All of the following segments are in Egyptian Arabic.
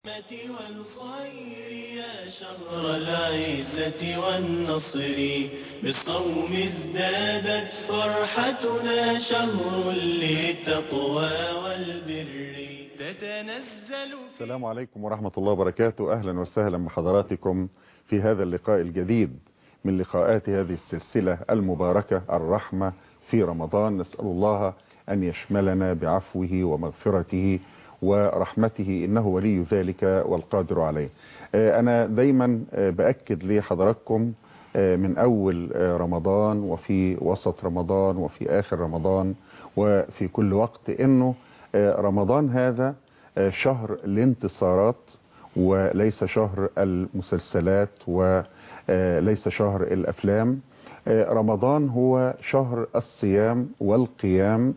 والخير يا شهر العزة والنصر بالصوم ازدادت فرحتنا شهر للتقوى والبر تتنزل السلام عليكم ورحمة الله وبركاته أهلا وسهلا بحضراتكم في هذا اللقاء الجديد من لقاءات هذه السلسلة المباركة الرحمة في رمضان نسأل الله أن يشملنا بعفوه ومغفرته ورحمته إنه ولي ذلك والقادر عليه أنا دايما بأكد لحضراتكم من أول رمضان وفي وسط رمضان وفي آخر رمضان وفي كل وقت إنه رمضان هذا شهر الانتصارات وليس شهر المسلسلات وليس شهر الأفلام رمضان هو شهر الصيام والقيام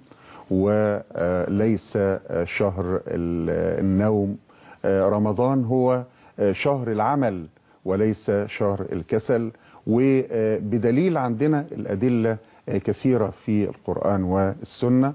وليس شهر النوم رمضان هو شهر العمل وليس شهر الكسل وبدليل عندنا الأدلة كثيرة في القرآن والسنة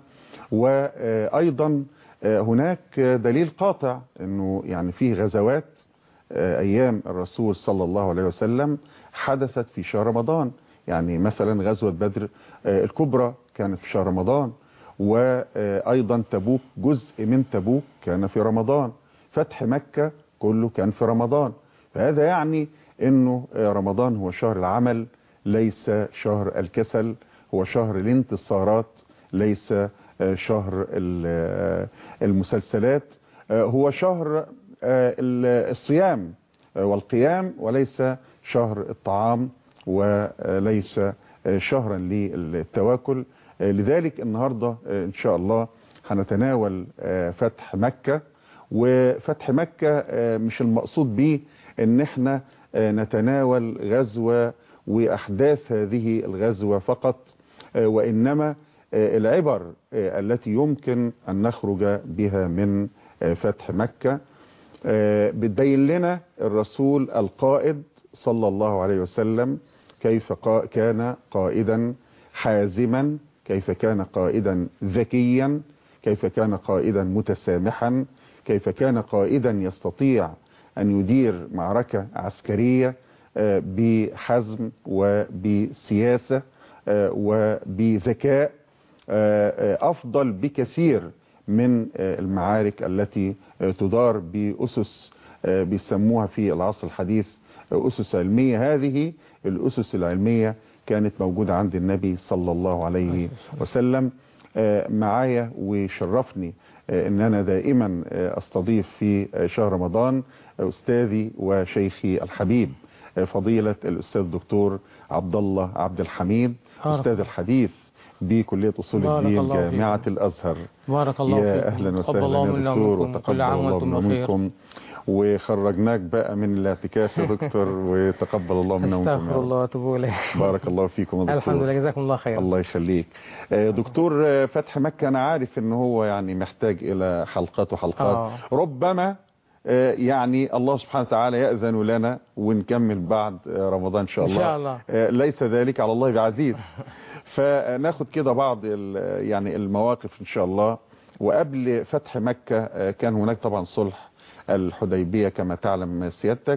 وأيضا هناك دليل قاطع أنه يعني فيه غزوات أيام الرسول صلى الله عليه وسلم حدثت في شهر رمضان يعني مثلا غزوة بدر الكبرى كانت في شهر رمضان وأيضا تبوك جزء من تبوك كان في رمضان فتح مكة كله كان في رمضان فهذا يعني أنه رمضان هو شهر العمل ليس شهر الكسل هو شهر الانتصارات ليس شهر المسلسلات هو شهر الصيام والقيام وليس شهر الطعام وليس شهرا للتواكل لذلك النهاردة إن شاء الله هنتناول فتح مكة وفتح مكة مش المقصود به ان احنا نتناول غزوة وأحداث هذه الغزوة فقط وإنما العبر التي يمكن أن نخرج بها من فتح مكة بتبين لنا الرسول القائد صلى الله عليه وسلم كيف كان قائدا حازما كيف كان قائدا ذكيا كيف كان قائدا متسامحا كيف كان قائدا يستطيع أن يدير معركة عسكرية بحزم وبسياسة وبذكاء أفضل بكثير من المعارك التي تدار بأسس بيسموها في العصر الحديث أسس علمية هذه الأسس العلمية كانت موجودة عند النبي صلى الله عليه وسلم معايا وشرفني ان انا دائما استضيف في شهر رمضان استاذي وشيخي الحبيب فضيلة الاستاذ الدكتور عبد الله عبد الحميد استاذ الحديث بكلية أصول الدين جامعة فيكم. الأزهر بارك الله يا فيكم. أهلا وسهلا يا دكتور وتقبل الله منكم وخرجناك بقى من الاعتكاف يا دكتور وتقبل الله منا ومنكم استغفر الله واتوب اليه بارك الله فيكم يا دكتور الحمد لله جزاكم الله خير الله يخليك دكتور فتح مكة أنا عارف ان هو يعني محتاج إلى حلقات وحلقات آه. ربما يعني الله سبحانه وتعالى يأذن لنا ونكمل بعد رمضان إن شاء الله, إن شاء الله. ليس ذلك على الله بعزيز فناخد كده بعض يعني المواقف إن شاء الله وقبل فتح مكة كان هناك طبعا صلح الحديبية كما تعلم سيادتك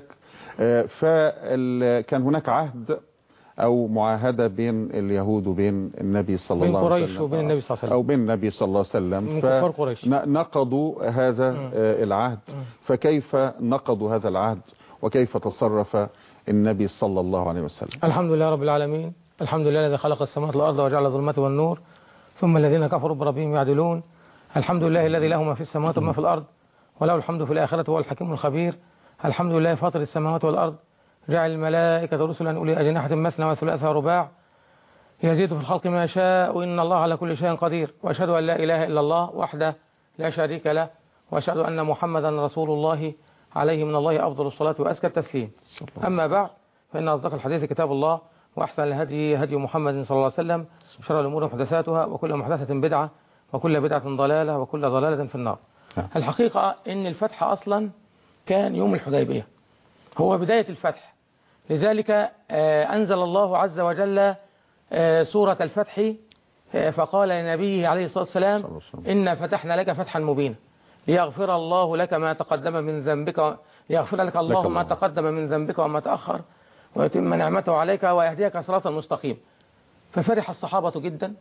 فكان هناك عهد او معاهدة بين اليهود وبين النبي صلى بين الله عليه قريش وسلم وبين النبي صلى الله عليه وسلم او بين النبي صلى الله عليه وسلم من كفار قريش. فنقضوا هذا مم. العهد فكيف نقضوا هذا العهد وكيف تصرف النبي صلى الله عليه وسلم الحمد لله رب العالمين الحمد لله الذي خلق السماوات والارض وجعل الظلمات والنور ثم الذين كفروا بربهم يعدلون الحمد لله الذي له ما في السماوات وما في الارض وله الحمد في الاخره وهو الحكيم الخبير الحمد لله فاطر السماوات والارض جعل الملائكه رسلا اولي اجنحه مثنى وثلاث ورباع يزيد في الخلق ما يشاء وان الله على كل شيء قدير واشهد ان لا اله الا الله وحده لا شريك له واشهد ان محمدا رسول الله عليه من الله افضل الصلاه وازكى التسليم اما بعد فان اصدق الحديث كتاب الله واحسن الهدي هدي محمد صلى الله عليه وسلم شر الامور محدثاتها وكل محدثه بدعه وكل بدعه ضلاله وكل ضلاله في النار نعم. الحقيقه ان الفتح اصلا كان يوم الحديبيه هو بدايه الفتح لذلك آه، أنزل الله عز وجل آه، سورة الفتح آه، فقال لنبيه عليه الصلاة والسلام صلى الله عليه وسلم. إنا فتحنا لك فتحا مبينا ليغفر الله لك ما تقدم من ذنبك ليغفر لك الله لك ما الله. تقدم من ذنبك وما تأخر ويتم نعمته عليك ويهديك صراطا مستقيم ففرح الصحابة جدا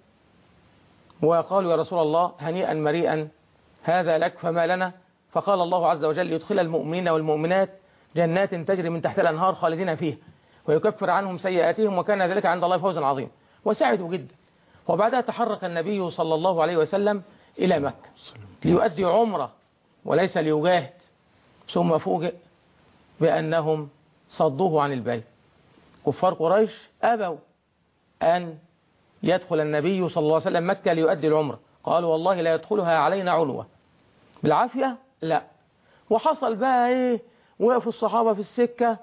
وقالوا يا رسول الله هنيئا مريئا هذا لك فما لنا فقال الله عز وجل يدخل المؤمنين والمؤمنات جنات تجري من تحت الأنهار خالدين فيها ويكفر عنهم سيئاتهم وكان ذلك عند الله فوزا عظيما وسعدوا جدا وبعدها تحرك النبي صلى الله عليه وسلم إلى مكة ليؤدي عمره وليس ليجاهد ثم فوجئ بأنهم صدوه عن البيت كفار قريش أبوا أن يدخل النبي صلى الله عليه وسلم مكة ليؤدي العمرة قالوا والله لا يدخلها علينا عنوة بالعافية لا وحصل بقى ايه وقف الصحابة في السكة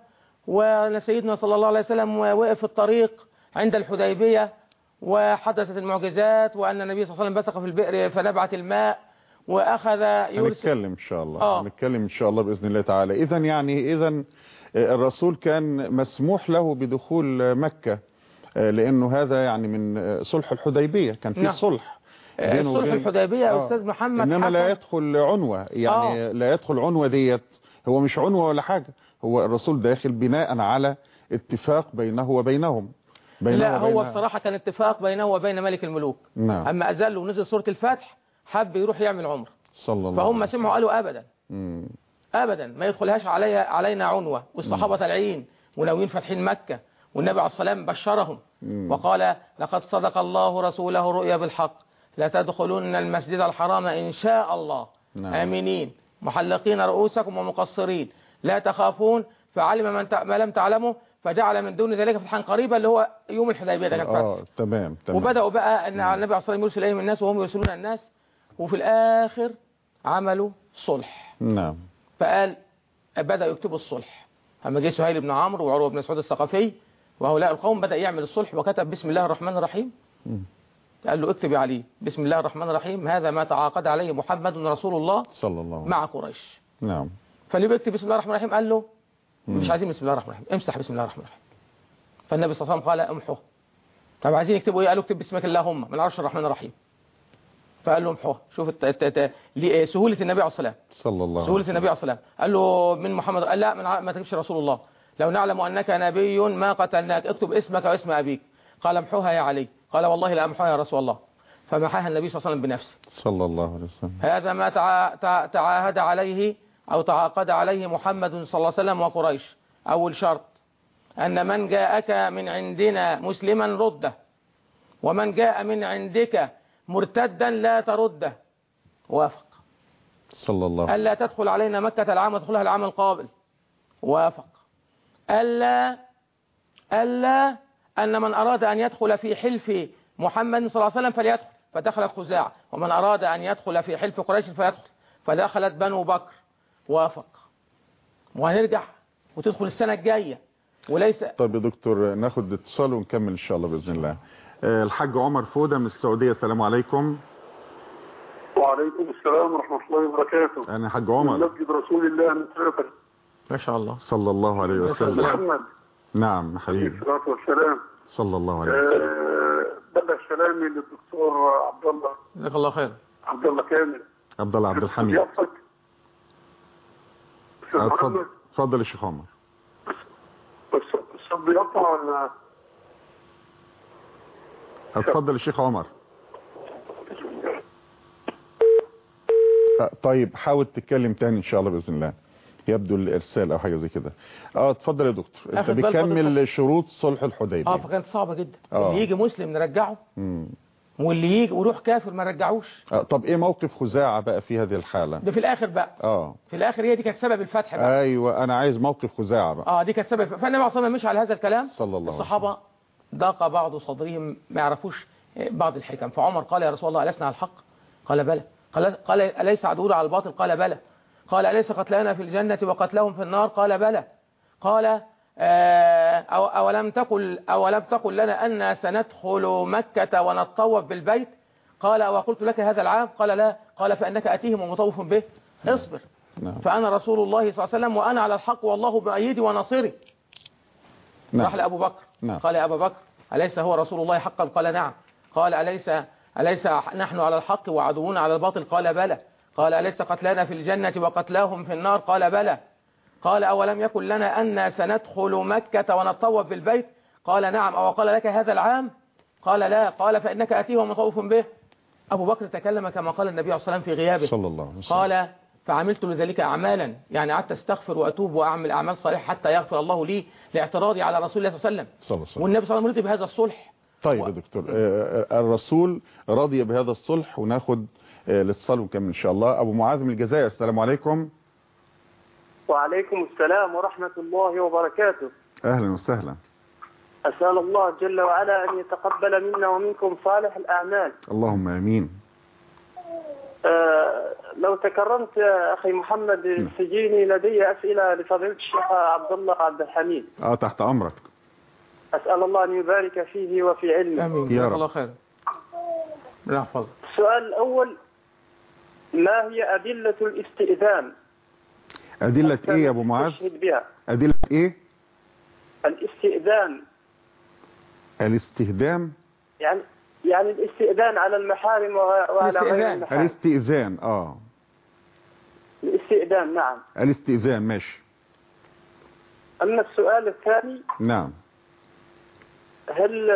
وسيدنا صلى الله عليه وسلم وقف في الطريق عند الحديبية وحدثت المعجزات وأن النبي صلى الله عليه وسلم بصق في البئر فنبعت الماء وأخذ يرسل هنتكلم ان شاء الله آه. هنتكلم ان شاء الله باذن الله تعالى اذا يعني اذا الرسول كان مسموح له بدخول مكة آه، لانه هذا يعني من آه، صلح الحديبية كان في نعم. صلح بينه صلح وبين- الحديبية يا آه. أستاذ محمد انما لا حصل- يدخل عنوة يعني آه. لا يدخل عنوة ديت هو مش عنوة ولا حاجة هو الرسول داخل بناء على اتفاق بينه وبينهم بينه لا هو وبين- بصراحة كان اتفاق بينه وبين ملك الملوك نعم أما أزل ونزل سورة الفتح حب يروح يعمل عمرة صلى الله فهم عليه سمعوا قالوا أبدا مم. ابدا ما يدخلهاش علي علينا عنوه والصحابه طالعين وناويين فاتحين مكه والنبي عليه الصلاه والسلام بشرهم مم. وقال لقد صدق الله رسوله الرؤيا بالحق لتدخلن المسجد الحرام ان شاء الله نعم. امنين محلقين رؤوسكم ومقصرين لا تخافون فعلم من تع- ما لم تعلموا فجعل من دون ذلك فتحا قريبا اللي هو يوم الحديبيه ده كان فتح اه تمام تمام وبداوا بقى ان على النبي عليه الصلاه والسلام يرسل اليهم الناس وهم يرسلون الناس وفي الاخر عملوا صلح نعم فقال بدأ يكتبوا الصلح أما جه سهيل بن عمرو وعروة بن مسعود الثقفي وهؤلاء القوم بدأ يعمل الصلح وكتب بسم الله الرحمن الرحيم مم. قال له اكتب يا علي بسم الله الرحمن الرحيم هذا ما تعاقد عليه محمد رسول الله صلى الله عليه مع قريش نعم فاللي بيكتب بسم الله الرحمن الرحيم قال له مم. مش عايزين بسم الله الرحمن الرحيم امسح بسم الله الرحمن الرحيم فالنبي صلى الله عليه وسلم قال امحوه طب عايزين يكتبوا ايه قالوا اكتب باسمك اللهم من العرش الرحمن الرحيم فقال له امحوه شوف الت- الت- الت- ليه- سهولة النبي عليه الصلاة والسلام صلى الله سهولة النبي عليه الصلاة والسلام قال له من محمد قال لا من ع- ما تكتبش رسول الله لو نعلم أنك نبي ما قتلناك اكتب اسمك واسم أبيك قال امحوها يا علي قال والله لا امحوها يا رسول الله فمحاها النبي صلى الله عليه وسلم بنفسه صلى الله عليه وسلم هذا ما تع- تع- تعاهد عليه أو تعاقد عليه محمد صلى الله عليه وسلم وقريش أول شرط أن من جاءك من عندنا مسلما رده ومن جاء من عندك مرتدا لا ترده وافق صلى الله عليه ألا تدخل علينا مكة العام وتدخلها العام القابل وافق ألا ألا أن من أراد أن يدخل في حلف محمد صلى الله عليه وسلم فليدخل فدخلت خزاعة ومن أراد أن يدخل في حلف قريش فيدخل فدخلت بنو بكر وافق وهنرجع وتدخل السنة الجاية وليس طيب يا دكتور ناخد اتصال ونكمل ان شاء الله باذن الله آه، الحاج عمر فودة من السعودية السلام عليكم وعليكم السلام ورحمة الله وبركاته انا حاج من عمر مسجد رسول الله من سلفة ما شاء الله صلى الله عليه وسلم محمد نعم عليه حبيبي الصلاة والسلام صلى الله عليه وسلم آه، بلغ سلامي للدكتور عبد الله جزاك الله خير عبد الله كامل عبد الله عبد الحميد ضيافتك أستاذ آه، اتفضل محمد اتفضل يا شيخ عمر الصوت بيقطع ولا اتفضل يا شيخ عمر آه، طيب حاول تتكلم تاني ان شاء الله باذن الله يبدو الارسال او حاجه زي كده اه اتفضل يا دكتور انت آخد بالك بتكمل شروط صلح الحديبيه اه فكانت صعبة جدا آه. اللي يجي مسلم نرجعه مم. واللي يجي ويروح كافر ما نرجعوش آه، طب ايه موقف خزاعه بقى في هذه الحاله ده في الاخر بقى اه في الاخر هي دي كانت سبب الفتح بقى ايوه انا عايز موقف خزاعه بقى اه دي كانت سبب فالنبي عليه الصلاه مش على هذا الكلام صلى الله عليه الصحابه ضاق بعض صدرهم ما يعرفوش بعض الحكم فعمر قال يا رسول الله ألسنا على الحق قال بلى قال, قال أليس عدونا على الباطل قال بلى قال أليس قتلانا في الجنة وقتلهم في النار قال بلى قال آه، أو أولم تقل أولم تقل لنا أن سندخل مكة ونطوف بالبيت قال وقلت لك هذا العام قال لا قال فإنك أتيهم ومطوف به اصبر نعم فأنا رسول الله صلى الله عليه وسلم وأنا على الحق والله بأيدي ونصيري راح نعم لأبو بكر نعم. قال يا أبا بكر أليس هو رسول الله حقا قال نعم قال أليس, أليس نحن على الحق وعدونا على الباطل قال بلى قال أليس قتلانا في الجنة وقتلاهم في النار قال بلى قال أولم يكن لنا أن سندخل مكة ونطوف بالبيت قال نعم أو قال لك هذا العام قال لا قال فإنك أتيه ومطوف به أبو بكر تكلم كما قال النبي عليه الصلاة والسلام في غيابه صلى الله عليه وسلم قال فعملت لذلك أعمالا يعني قعدت استغفر وأتوب وأعمل أعمال صالحة حتى يغفر الله لي لاعتراضي على رسول الله صلى الله عليه وسلم صلى الله عليه وسلم والنبي صلى الله عليه وسلم رضي بهذا الصلح طيب و- يا دكتور آه، آه، الرسول رضي بهذا الصلح وناخد آه، الاتصال ونكمل ان شاء الله ابو معاذ من الجزائر السلام عليكم وعليكم السلام ورحمة الله وبركاته اهلا وسهلا أسأل الله جل وعلا أن يتقبل منا ومنكم صالح الأعمال اللهم امين آه لو تكرمت يا أخي محمد السجيني لدي أسئلة لفضيلة الشيخ عبد الله عبد الحميد اه تحت امرك أسأل الله أن يبارك فيه وفي علمه آمين يا جزاك رب. الله خير ربنا يحفظك السؤال الأول ما هي أدلة الاستئذان ادله ايه يا ابو معاذ أشهد بها ادله ايه الاستئذان الاستهدام يعني يعني الاستئذان على المحارم وع- وعلى غير الاستئذان. المحارم الاستئذان اه الاستئذان نعم الاستئذان ماشي أما السؤال الثاني نعم هل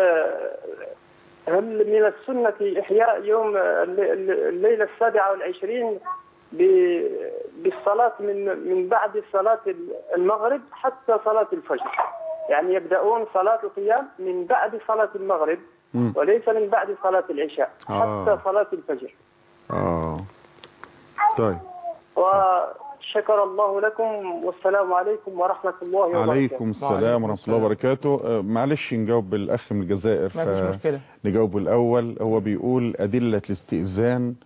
هل من السنة إحياء يوم الل- الليلة السابعة والعشرين ب- بالصلاة من من بعد صلاة المغرب حتى صلاة الفجر يعني يبدأون صلاة القيام من بعد صلاة المغرب مم. وليس من بعد صلاة العشاء آه. حتى صلاة الفجر اه طيب وشكر الله لكم والسلام عليكم ورحمة الله وبركاته عليكم السلام وعليكم ورحمه الله وبركاته آه، معلش نجاوب الاخ من الجزائر ما فيش مشكلة نجاوب الاول هو بيقول ادله الاستئذان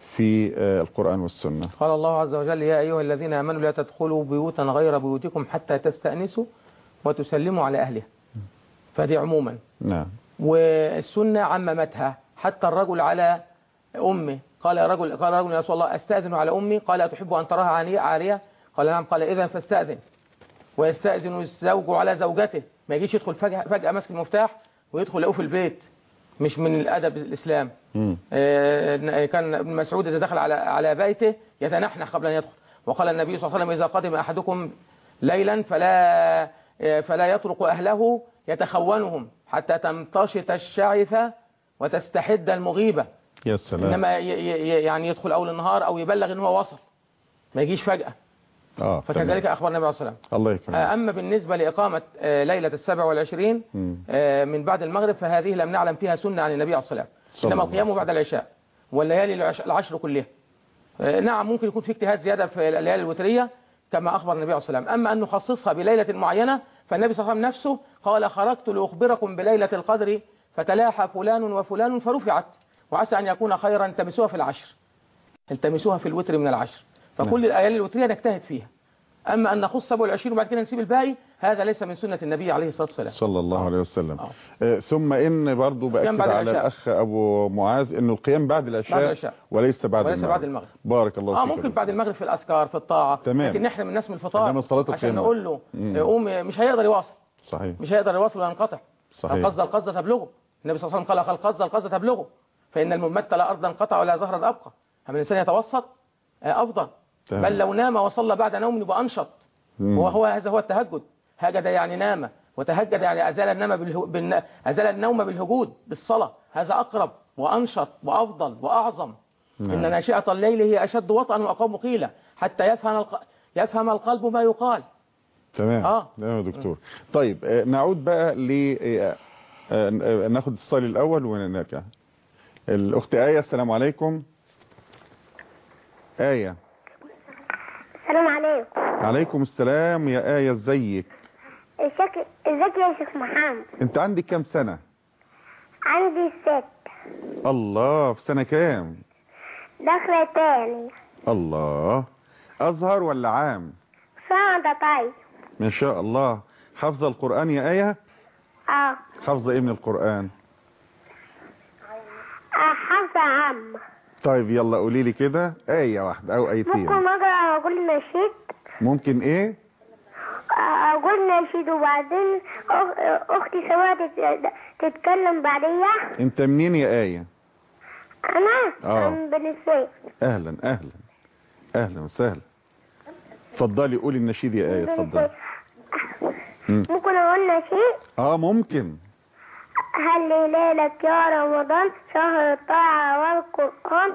في آه، القران والسنه قال الله عز وجل يا أيها الذين آمنوا لا تدخلوا بيوتا غير بيوتكم حتى تستأنسوا وتسلموا على أهلها فدي عموما نعم والسنة عممتها حتى الرجل على أمه قال يا رجل قال رجل يا رسول الله أستأذن على أمي قال أتحب أن تراها عانية عارية قال نعم قال إذا فاستأذن ويستأذن الزوج على زوجته ما يجيش يدخل فجأة, فجأة ماسك المفتاح ويدخل يقوه في البيت مش من الأدب الإسلام مم. آه، كان ابن مسعود إذا دخل على على بيته يتنحنح قبل أن يدخل وقال النبي صلى الله عليه وسلم إذا قدم أحدكم ليلا فلا آه، فلا يترك أهله يتخونهم حتى تمتشط الشعثة وتستحد المغيبة يا سلام إنما ي- ي- يعني يدخل أول النهار أو يبلغ إن هو وصل ما يجيش فجأة اه فكذلك تمام. أخبر النبي عليه الصلاة والسلام الله يكرمك آه، أما بالنسبة لإقامة آه، ليلة السابع والعشرين مم. آه، من بعد المغرب فهذه لم نعلم فيها سنة عن النبي عليه الصلاة صلى والسلام إنما الله القيام بعد العشاء والليالي العش- العشر كلها آه، نعم ممكن يكون في اجتهاد زيادة في الليالي الوترية كما أخبر النبي عليه الصلاة والسلام أما أن نخصصها بليلة معينة فالنبي صلى الله عليه وسلم نفسه قال خرجت لأخبركم بليلة القدر فتلاحى فلان وفلان فرفعت وعسى أن يكون خيرا التمسوها في العشر التمسوها في الوتر من العشر فكل الآيات الوترية نجتهد فيها أما أن نخص 27 وبعد كده نسيب الباقي هذا ليس من سنة النبي عليه الصلاة والسلام صلى الله عليه وسلم آه. آه، ثم ان برضو باكد بعد على العشاء. الاخ ابو معاذ انه القيام بعد العشاء, بعد العشاء. وليس بعد وليس المغرب بعد المغرب. بارك الله اه فيك ممكن بعد المغرب في الأذكار في الطاعة تمام. لكن نحرم الناس من الفطار إنما صلاة عشان القيام. نقول له مم. قوم مش هيقدر يواصل صحيح مش هيقدر يواصل وينقطع صحيح. القصد القصد تبلغه النبي صلى الله عليه وسلم قال القصد القصد تبلغه فإن الممت لا أرضا قطع ولا زهرا أبقى أما الإنسان يتوسط آه، أفضل تمام. بل لو نام وصلى بعد نوم يبقى أنشط مم. وهو هذا هو التهجد هجد يعني نام وتهجد يعني أزال النوم بالهو... بالن... أزال النوم بالهجود بالصلاة هذا أقرب وأنشط وأفضل وأعظم نعم. إن ناشئة الليل هي أشد وطئا وأقوم قيلا حتى يفهم الق... يفهم القلب ما يقال تمام آه. تمام يا دكتور طيب آه، نعود بقى ل آه، آه، ناخد الاتصال الاول ونرجع الاخت ايه السلام عليكم ايه السلام عليكم عليكم السلام يا ايه ازيك ازيك ازيك يا شيخ محمد انت عندك كام سنه عندي ست الله في سنه كام داخلة تاني الله ازهر ولا عام صعدة طيب ما شاء الله حافظه القران يا ايه اه حافظه ايه من القران آه، حافظة عام طيب يلا قولي لي كده ايه واحده او ايتين ممكن اقرا اقول نشيد ممكن ايه آه، اقول نشيد وبعدين أخ- اختي سواء تت- تتكلم بعديها انت منين يا ايه انا آه. من بني سويف اهلا اهلا اهلا وسهلا اتفضلي قولي النشيد يا ايه اتفضلي مم. ممكن اقول شيء اه ممكن هل ليلك يا رمضان شهر الطاعة والقرآن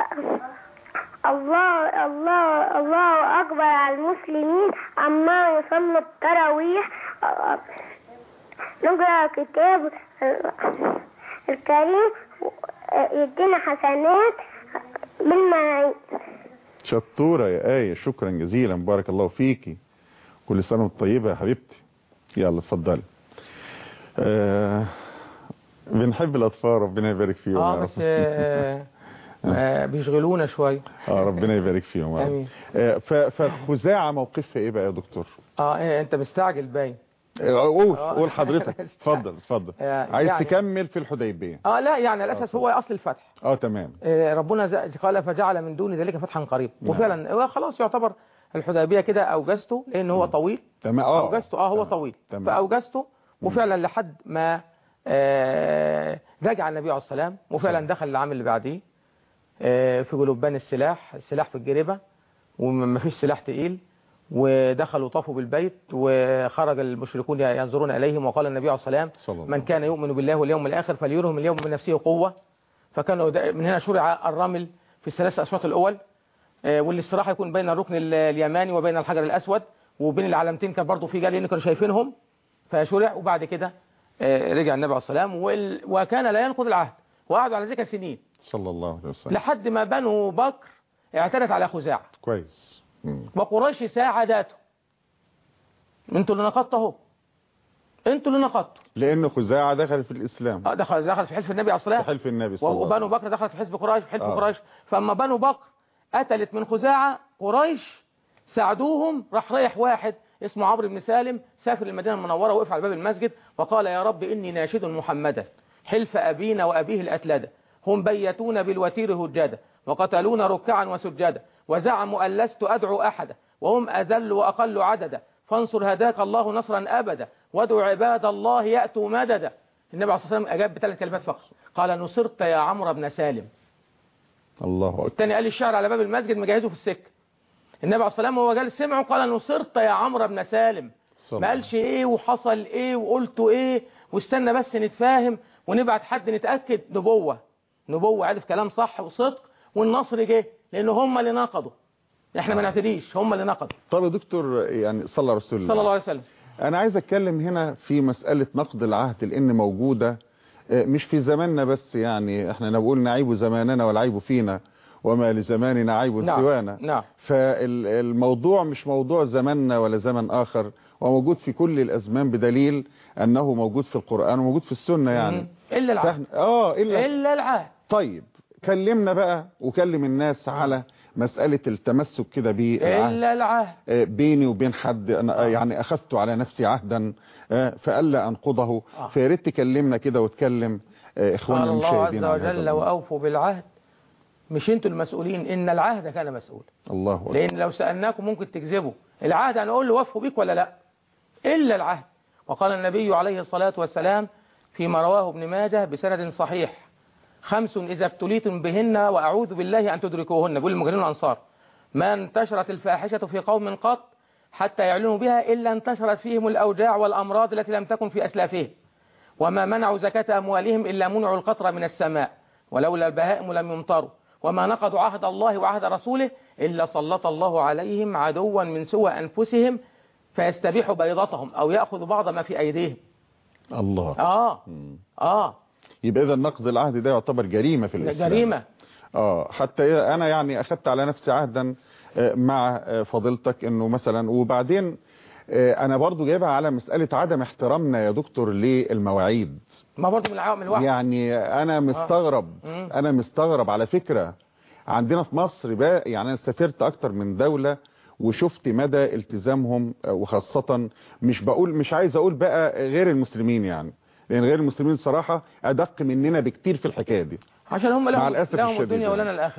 الله الله الله أكبر على المسلمين عما يصلوا التراويح نقرأ كتاب الكريم يدينا حسنات بالمعين شطورة يا آية شكرا جزيلا بارك الله فيكي كل سنة وانت طيبة يا حبيبتي يلا اتفضلي آه بنحب الأطفال ربنا يبارك فيهم اه يا بس رب. آه آه بيشغلونا شوية اه ربنا يبارك فيهم يا رب. آمين. آه ف- فخزاعة موقفها ايه بقى يا دكتور اه إيه، انت مستعجل باين آه، قول آه. قول حضرتك اتفضل اتفضل آه، عايز يعني- تكمل في الحديبية اه لا يعني الاساس هو اصل الفتح اه تمام آه، ربنا ز- قال فجعل من دون ذلك فتحا قريبا نعم. وفعلا هو خلاص يعتبر الحديبيه كده اوجزته لان هو طويل تمام اه اوجزته اه هو تمام. طويل تمام. فاوجزته وفعلا لحد ما آه، رجع النبي عليه السلام وفعلا صحيح. دخل العام اللي بعديه آه، في جلوبان السلاح السلاح في الجربه وما فيش سلاح تقيل ودخلوا طافوا بالبيت وخرج المشركون ينظرون اليهم وقال النبي عليه السلام صلى الله من كان يؤمن بالله واليوم الآخر فليرهم اليوم من نفسه قوة فكانوا دا- من هنا شرع الرمل في الثلاث أشواط الأول آه، والاستراحة يكون بين الركن ال- اليماني وبين الحجر الأسود وبين العلامتين كان برضو في جال لأن كانوا شايفينهم فشرع وبعد كده آه، رجع النبي عليه السلام وال- وكان لا ينقض العهد وقعدوا على ذلك سنين صلى الله عليه وسلم لحد ما بنو بكر اعتدت على خزاعة كويس مم. وقريش ساعدته انتوا اللي نقضتوا اهو انتوا اللي نقضتوا لأن خزاعة دخل في الإسلام آه، دخل دخل في حلف النبي عليه الصلاه في حلف النبي صلى الله عليه وبنو وسلم بكر دخلت في حزب قريش في حلف آه. قريش فاما بنو بكر قتلت من خزاعة قريش ساعدوهم راح رايح واحد اسمه عمرو بن سالم سافر المدينة المنورة وقف على باب المسجد وقال يا رب إني ناشد محمدا حلف أبينا وأبيه الأتلدة هم بيتون بالوتير هجادا وقتلونا ركعا وسجادا وزعموا أن لست أدعو أحدا وهم أذل وأقل عددا فانصر هداك الله نصرا أبدا وادعو عباد الله يأتوا مددا النبي عليه الصلاة والسلام أجاب بثلاث كلمات فقط قال نصرت يا عمرو بن سالم الله أكبر الثاني قال الشعر على باب المسجد مجهزه في السكه النبي عليه الصلاه والسلام وهو جالس سمعه قال نصرت يا عمرو بن سالم صلى ما قالش ايه وحصل ايه وقلته ايه واستنى بس نتفاهم ونبعت حد نتاكد نبوه نبوه عرف كلام صح وصدق والنصر جه لان هم اللي نقضوا احنا ما نعتديش هم اللي نقضوا طب يا دكتور يعني صلى الله رسول الله صلى الله عليه وسلم انا عايز اتكلم هنا في مسألة نقد العهد لان موجودة آه، مش في زماننا بس يعني احنا نقول نعيب زماننا والعيب فينا وما لزماننا عيب نعم سوانا نعم فالموضوع مش موضوع زماننا ولا زمن اخر وموجود في كل الازمان بدليل انه موجود في القرآن وموجود في السنة يعني مم. الا العهد فاحنا اه الا الا العهد طيب كلمنا بقى وكلم الناس على مسألة التمسك كده بالعهد الا العهد آه، بيني وبين حد أنا آه، يعني أخذت على نفسي عهدا آه، فألا أنقضه آه. فيا ريت تكلمنا كده وتكلم آه، إخواننا قال الله عز المشاهدين عن هذا وجل الموضوع. واوفوا بالعهد مش انتوا المسؤولين ان العهد كان مسؤولا الله أكبر. لان لو سألناكم ممكن تكذبوا العهد هنقول له وفوا بيك ولا لا إلا العهد وقال النبي عليه الصلاة والسلام فيما رواه ابن ماجه بسند صحيح خمس إذا ابتليتم بهن وأعوذ بالله أن تدركوهن بيقول المجرمين الأنصار ما انتشرت الفاحشة في قوم قط حتى يعلنوا بها إلا انتشرت فيهم الأوجاع والأمراض التي لم تكن في أسلافهم وما منعوا زكاة أموالهم إلا منعوا القطر من السماء ولولا البهائم لم يمطروا وما نقضوا عهد الله وعهد رسوله إلا سلط الله عليهم عدوا من سوى أنفسهم فيستبيح بيضتهم أو يأخذ بعض ما في أيديهم الله آه مم. آه يبقى إذا نقض العهد ده يعتبر جريمة في الإسلام جريمة اه حتى انا يعني اخذت على نفسي عهدا آه، مع آه، فضيلتك انه مثلا وبعدين آه، انا برضو جايبها على مسألة عدم احترامنا يا دكتور للمواعيد ما برضه من العوامل الواحد يعني انا مستغرب مم. انا مستغرب على فكرة عندنا في مصر بقى يعني انا سافرت اكتر من دولة وشفت مدى التزامهم آه، وخاصة مش بقول مش عايز اقول بقى غير المسلمين يعني لان غير المسلمين صراحة ادق مننا بكتير في الحكاية دي عشان هم مع لهم, الأسف لهم الشديد الدنيا يعني. ولنا الآخرة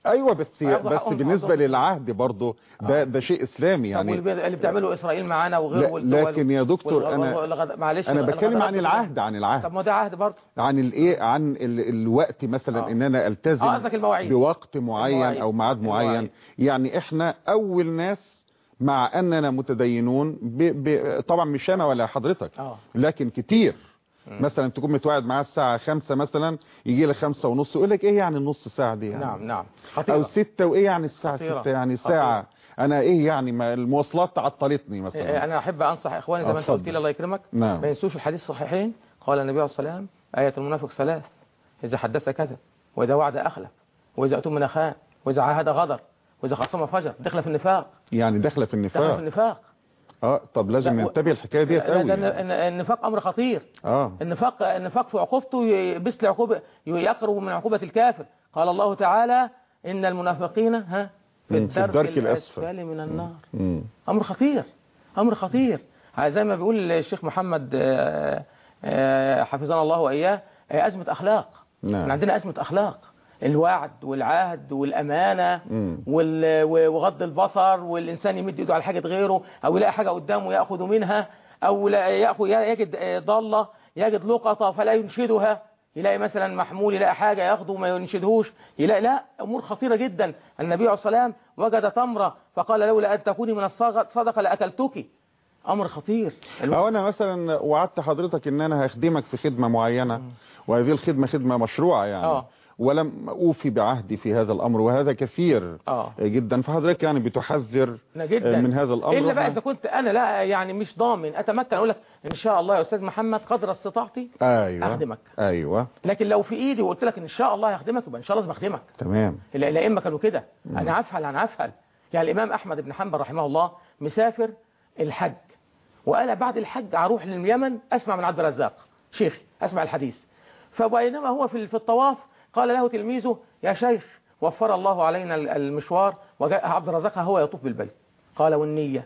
ايوه بس هياخدوا بس حقهم بالنسبه برضه. للعهد برضه ده ده شيء اسلامي يعني يعني اللي اللي بتعمله اسرائيل معانا وغيره لا- والدول لكن يا دكتور والغ- أنا- والغ- معلش انا بتكلم الغدرات عن العهد عن طب العهد ما ده عهد برضه عن الايه عن ال الوقت مثلا آه. ان انا التزم آه، قصدك المواعيد. بوقت معين المواعيد. او ميعاد معين المواعيد. يعني احنا اول ناس مع اننا متدينون ب ب طبعا مش انا ولا حضرتك اه لكن كتير مثلا تكون متوعد معاه الساعة خمسة مثلا يجي لك خمسة ونص يقول لك ايه يعني النص ساعة دي يعني نعم نعم او خطيرة ستة وايه يعني الساعة خطيرة. ستة يعني خطيرة. ساعة انا ايه يعني ما المواصلات تعطلتني إيه، مثلا انا احب انصح اخواني زي ما انت اتفضل. قلت لي الله يكرمك نعم. ما ينسوش الحديث الصحيحين قال النبي عليه الصلاه والسلام آية المنافق ثلاث إذا حدث كذب وإذا وعد أخلف وإذا أتم خان وإذا عاهد غدر وإذا خاصم فجر دخل في النفاق يعني داخله في دخل في النفاق النفاق اه طب لازم لا، و- ننتبه الحكايه ديت لا، قوي ده يعني. الن- النفاق أمر خطير اه النفاق النفاق في عقوبته ي- مثل عقوبة يقرب من عقوبة الكافر قال الله تعالى إن المنافقين ها في مم، في الدرك, الدرك الأسفل. الأسفل من النار مم. أمر خطير أمر خطير زي ما بيقول الشيخ محمد آه، آه، حفظنا الله وإياه آه، أزمة أخلاق نعم. احنا عندنا أزمة أخلاق الوعد والعهد والأمانة مم. وال- وغض البصر والإنسان يمد إيده على حاجة غيره أو يلاقي حاجة قدامه يأخذ منها أو لا يأخذ يجد آه، ضالة يجد لقطة فلا ينشدها يلاقي مثلا محمول يلاقي حاجة ياخده وما ينشدهوش يلاقي لا أمور خطيرة جدا النبي عليه الصلاة والسلام وجد تمرة فقال لولا أن تكوني من الصدقة لأكلتك أمر خطير او انا مثلا وعدت حضرتك ان انا هخدمك في خدمه معينه وهذه الخدمه خدمه مشروعه يعني آه. ولم اوفي بعهدي في هذا الامر وهذا كثير آه. جدا فحضرتك يعني بتحذر لا جدا من هذا الامر إلا بقى وإحنا- إذا كنت أنا لا يعني مش ضامن أتمكن أقول لك إن شاء الله يا أستاذ محمد قدر استطاعتي ايوه أخدمك ايوه لكن لو في إيدي وقلت لك إن شاء الله هخدمك يبقى إن شاء الله لازم أخدمك تمام لا- الأئمة كانوا كده أنا أفعل أنا أفعل يعني الإمام أحمد بن حنبل رحمه الله مسافر الحج وقال بعد الحج هروح لليمن أسمع من عبد الرزاق شيخي أسمع الحديث فبينما هو في في الطواف قال له تلميذه يا شيخ وفر الله علينا ال- المشوار وجاء عبد الرزاق هو يطوف بالبيت قال والنية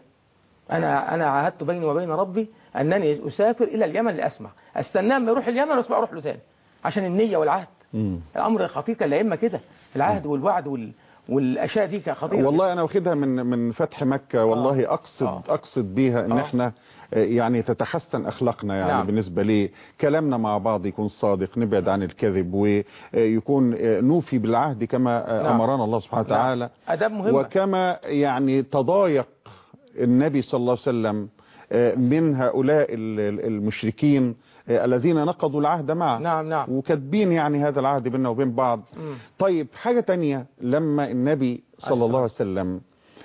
أنا أنا عاهدت بيني وبين ربي أنني أسافر إلى اليمن لأسمع أستناه ما يروح اليمن وأسمع أروح له تاني عشان النية والعهد مم. الامر خطير كان الائمه كده العهد والوعد وال... والاشياء دي كانت خطيره والله انا واخدها من من فتح مكة والله اقصد آه. اقصد بيها ان آه. احنا آه، يعني تتحسن اخلاقنا يعني نعم. بالنسبة لي كلامنا مع بعض يكون صادق نبعد عن الكذب ويكون آه، نوفي بالعهد كما آه، نعم. امرنا الله سبحانه نعم. وتعالى اداب مهمه وكما يعني تضايق النبي صلى الله عليه وسلم آه، من هؤلاء ال- ال- المشركين آه، الذين نقضوا العهد معه نعم نعم وكاتبين يعني هذا العهد بيننا وبين بعض مم. طيب حاجة تانية لما النبي صلى الله عليه وسلم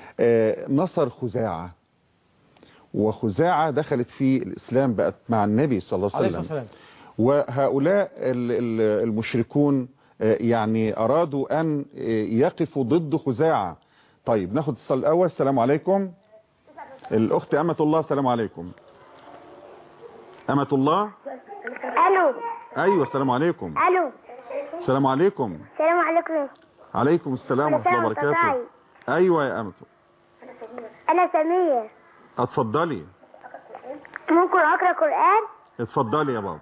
آه، نصر خزاعة وخزاعة دخلت في الإسلام بقت مع النبي صلى الله عليه عليه الصلاه وسلم والسلام وهؤلاء ال- ال- المشركون آه، يعني أرادوا أن آه، يقفوا ضد خزاعة طيب ناخد اتصال الأول السلام عليكم الأخت أمة الله السلام عليكم أمة الله الو أيوة السلام عليكم الو السلام عليكم السلام عليكم عليكم السلام ورحمة الله مساء وبركاته الخير. أيوة يا أمة انا سمير اتفضلي ممكن اقرا قران اتفضلي يا بابا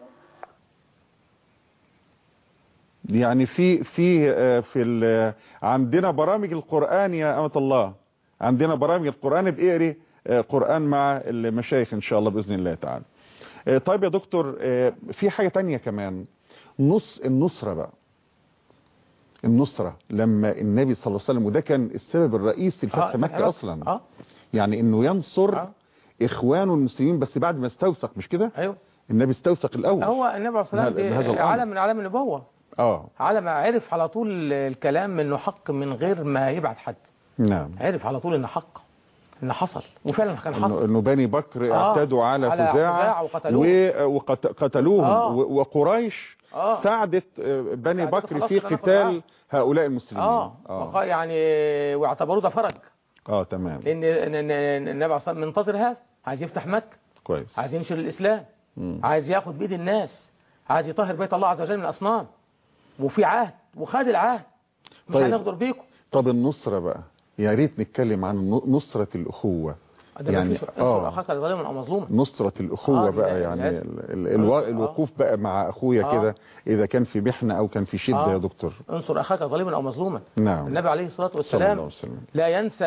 يعني في في آه، في ال- عندنا برامج القرآن يا أمة الله عندنا برامج القرآن بإقري آه، قرآن مع المشايخ إن شاء الله بإذن الله تعالى آه، طيب يا دكتور آه، في حاجة تانية كمان نص النصرة بقى النصرة لما النبي صلى الله عليه وسلم وده كان السبب الرئيسي لفتح آه، مكة أصلا اه يعني انه ينصر آه. اخوانه المسلمين بس بعد ما استوثق مش كده ايوه النبي استوثق الاول هو النبي عليه الصلاه بهذا- بهذا والسلام الأمر. علم من علام النبوه اه علم عرف على طول الكلام انه حق من غير ما يبعت حد نعم عرف على طول انه حق انه حصل وفعلا كان انه حصل إنه بني بكر آه، اعتدوا على, على خزاعة خزاعة وقتلوه. وقتلوهم آه. وقريش اه ساعدت آه، بني ساعدته بكر خلاص في إن أنا آخد قتال معاه. هؤلاء المسلمين اه اه, وقا- يعني واعتبروه ده فرج آه تمام لان إن- إن- إن النبي عليه الصلاه والسلام منتظر هذا عايز يفتح مكه كويس عايز ينشر الاسلام مم. عايز ياخد بايد الناس عايز يطهر بيت الله عز وجل من الاصنام وفي عهد وخد العهد مش طيب. هنغدر بيكم طب النصرة بقى يا ريت نتكلم عن نصرة الأخوة ده يعني يعني انصر آه. اخاك ظالما او مظلوما نصرة الأخوة آه، بقى لا- يعني لازم. ال- ال- الو- آه. الوقوف بقى مع أخويا آه. كده إذا كان في محنة أو كان في شدة آه. يا دكتور انصر اخاك ظالما او مظلوما نعم النبي عليه الصلاه صلى الله عليه والسلام وسلم لا ينسى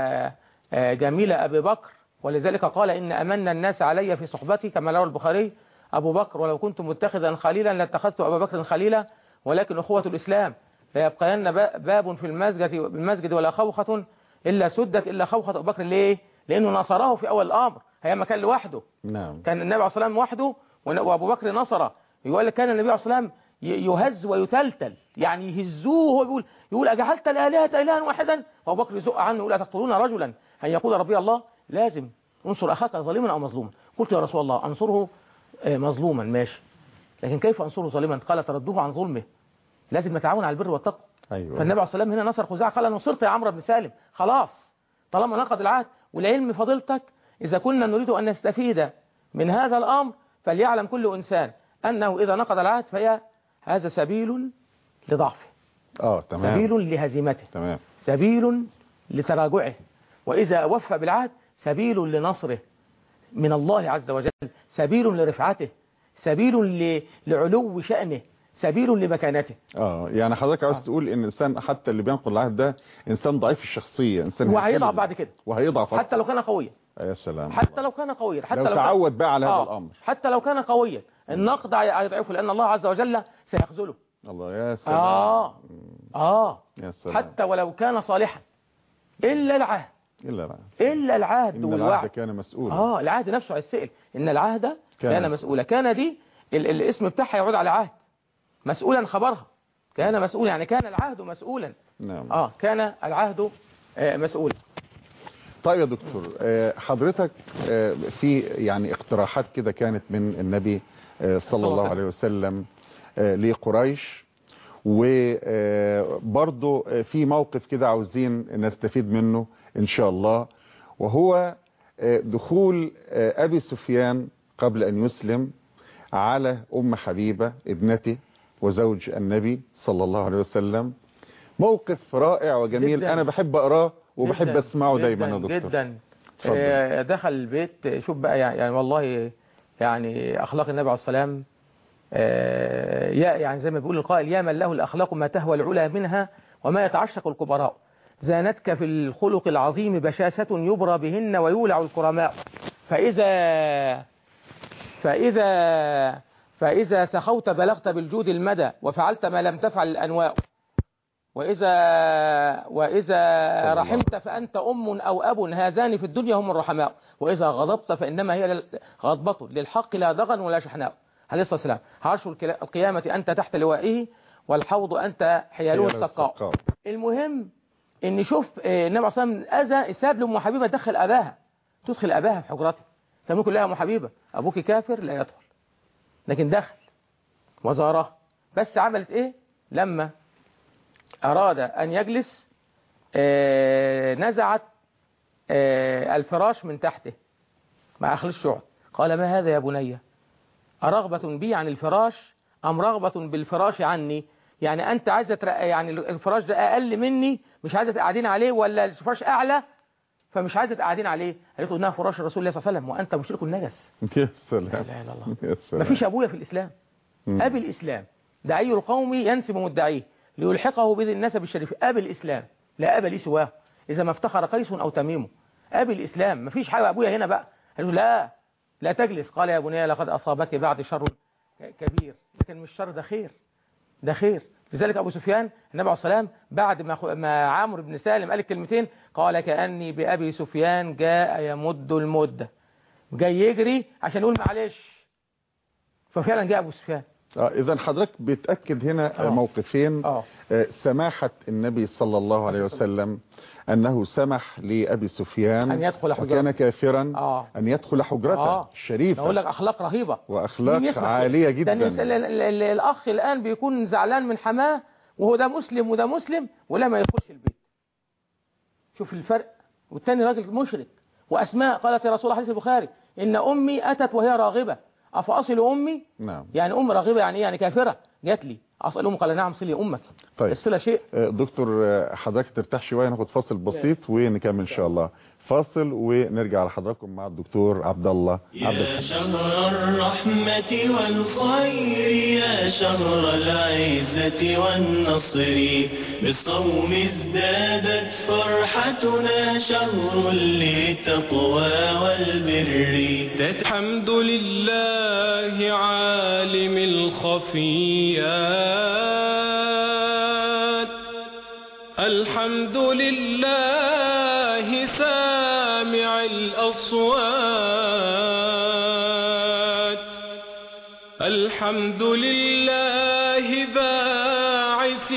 آه، جميل ابي بكر ولذلك قال ان امن الناس علي في صحبتي كما روى البخاري ابو بكر ولو كنت متخذا خليلا لاتخذت ابا بكر خليلا ولكن اخوه الاسلام لا يبقين با- باب في المسجد المسجد ولا خوخه الا سدت الا خوخه ابو بكر ليه؟ لانه نصره في اول الامر هي ما كان لوحده نعم كان النبي عليه الصلاه والسلام وحده ون- وابو بكر نصره يقول لك كان النبي عليه الصلاه والسلام ي- يهز ويتلتل يعني يهزوه وهو بيقول يقول اجعلت الالهه الها واحدا وابو بكر يزق عنه يقول اتقتلون رجلا ان يقول ربي الله لازم انصر اخاك ظالما او مظلوما قلت يا رسول الله انصره آه، مظلوما ماشي لكن كيف انصره ظالما قال تردوه عن ظلمه لازم نتعاون على البر والتقوى أيوة فالنبي عليه الصلاه والسلام هنا نصر خزاعه قال نصرت يا عمرو بن سالم خلاص طالما نقض العهد والعلم فضيلتك إذا كنا نريد أن نستفيد من هذا الأمر فليعلم كل إنسان أنه إذا نقض العهد فهي هذا سبيل لضعفه آه تمام سبيل لهزيمته تمام سبيل لتراجعه وإذا وفى بالعهد سبيل لنصره من الله عز وجل سبيل لرفعته سبيل ل- لعلو شأنه سبيل لمكانته اه يعني حضرتك عاوز آه. تقول ان الانسان حتى اللي بينقل العهد ده انسان ضعيف الشخصيه انسان وهيضعف هزيل. بعد كده وهيضعف حتى لو كان قويا يا سلام حتى لو كان قويا حتى لو كان- تعود بقى على هذا آه، الامر حتى لو كان قويا النقد هيضعفه لأن الله عز وجل سيخذله الله يا سلام آه آه يا سلام حتى ولو كان صالحا إلا العهد الا لا إلا العهد ان العهد والوعد كان مسؤولا آه العهد نفسه هيتسأل إن العهد كان كان مسؤولا كان دي ال الاسم بتاعها يعود على عهد مسؤولا خبرها كان مسؤولا يعني كان العهد مسؤولا نعم آه كان العهد آه، مسؤولا طيب يا دكتور آه، حضرتك آه، في يعني اقتراحات كده كانت من النبي آه، صلى الله عليه وسلم آه، لقريش وبرضه في موقف كده عاوزين نستفيد منه ان شاء الله وهو آه، دخول آه، ابي سفيان قبل ان يسلم على ام حبيبة ابنته وزوج النبي صلى الله عليه وسلم موقف رائع وجميل جداً. انا بحب اقراه وبحب جداً، اسمعه دايما يا جداً دكتور جدا اتفضل. آه، دخل البيت شوف بقى يعني يعني والله يعني اخلاق النبي عليه السلام آه، يا يعني زي ما بيقول القائل يا من له الاخلاق ما تهوى العلا منها وما يتعشق الكبراء زانتك في الخلق العظيم بشاشة يبرى بهن ويولع الكرماء فإذا فإذا فإذا سخوت بلغت بالجود المدى وفعلت ما لم تفعل الأنواء وإذا وإذا الله. رحمت فأنت أم أو أب هذان في الدنيا هم الرحماء وإذا غضبت فإنما هي لل- غضبة للحق لا ضغن ولا شحناء عليه الصلاة والسلام عرش الكلا- القيامة أنت تحت لوائه والحوض أنت حياله السقاء المهم ان شوف آه، النبي صلى الله عليه وسلم اذى ساب لام حبيبه دخل اباها تدخل اباها في حجرته فممكن لها ام حبيبه ابوك كافر لا يدخل لكن دخل وزاره بس عملت ايه لما اراد ان يجلس آه، نزعت آه، الفراش من تحته مع اخل الشعب قال ما هذا يا بني أرغبة بي عن الفراش أم رغبة بالفراش عني يعني أنت عايزة ترق- يعني الفراش ده أقل مني مش عايزة تقعدين عليه ولا الفراش أعلى فمش عايزة تقعدين عليه قالت له إنها فراش رسول الله صلى الله عليه وسلم وأنت مشرك النجس يا سلام لا إله إلا الله يا سلام مفيش أبويا في الإسلام مم. أبي الإسلام داعي القوم ينسب مدعيه ليلحقه بذي النسب الشريف أبي الإسلام لا أبا لي سواه إذا ما افتخر قيس أو تميم أبي الإسلام مفيش حاجة أبويا هنا بقى قال له لا لا تجلس قال يا بني لقد أصابك بعد شر كبير لكن مش شر ده خير ده خير لذلك أبو سفيان النبي عليه السلام بعد ما خ- ما عمرو بن سالم قال الكلمتين قال كأني بأبي سفيان جاء يمد المدة جاي يجري عشان يقول معلش ففعلا جاء أبو سفيان آه اذا حضرتك بتاكد هنا آه. آه. موقفين اه آه سماحه النبي صلى الله عليه وسلم انه سمح لابي سفيان أن يدخل حجرته. وكان كافرا اه ان يدخل حجرته آه. الشريفه بقول لك أخلاق رهيبة مين واخلاق يسمح عاليه كده؟ ده الناس- ال- جدا ال- ال- الأخ الآن بيكون زعلان من حماه وهو ده مسلم وده مسلم ولا ما يخش البيت شوف الفرق والتاني راجل مشرك وأسماء قالت يا رسول الله حديث البخاري إن أمي أتت وهي راغبة أفأصل أمي نعم يعني أم راغبة يعني إيه يعني كافرة جات لي اسال امك قال نعم صلي امك طيب. الصله شيء آه، دكتور آه، حضرتك ترتاح شويه ناخد فاصل بسيط ونكمل ان شاء الله فاصل ونرجع لحضراتكم مع الدكتور عبد الله عبد يا شهر الرحمة والخير يا شهر العزة والنصر بالصوم ازدادت فرحتنا شهر للتقوى والبر الحمد لله عالم الخفيات الحمد لله سامع الأصوات الحمد لله باعث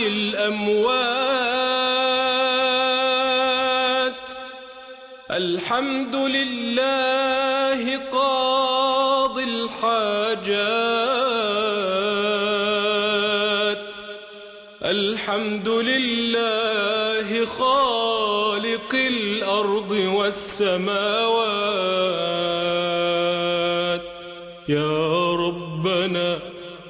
الأموات الحمد لله قاضي الحاجات الحمد لله خالق الأرض والسماوات يا ربنا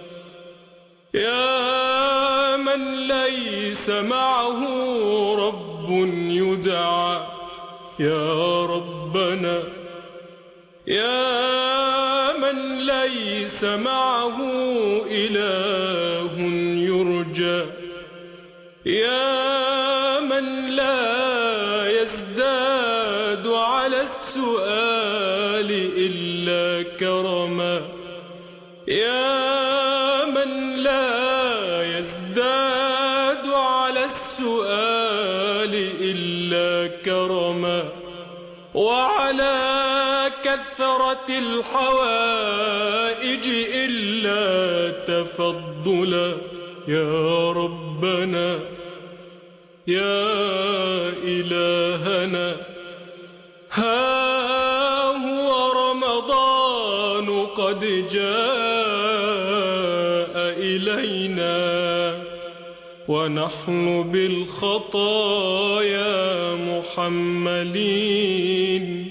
يا من ليس معه رب يدعى يا ربنا يا من ليس معه إله يرجى يا من لا يزداد على السؤال إلا كرما يا من لا يزداد على السؤال إلا كرما وعلى كثرة الحوائج إلا تفضلا يا ربنا يا إلهنا ها هو رمضان قد جاء إلينا ونحن بالخطايا محملين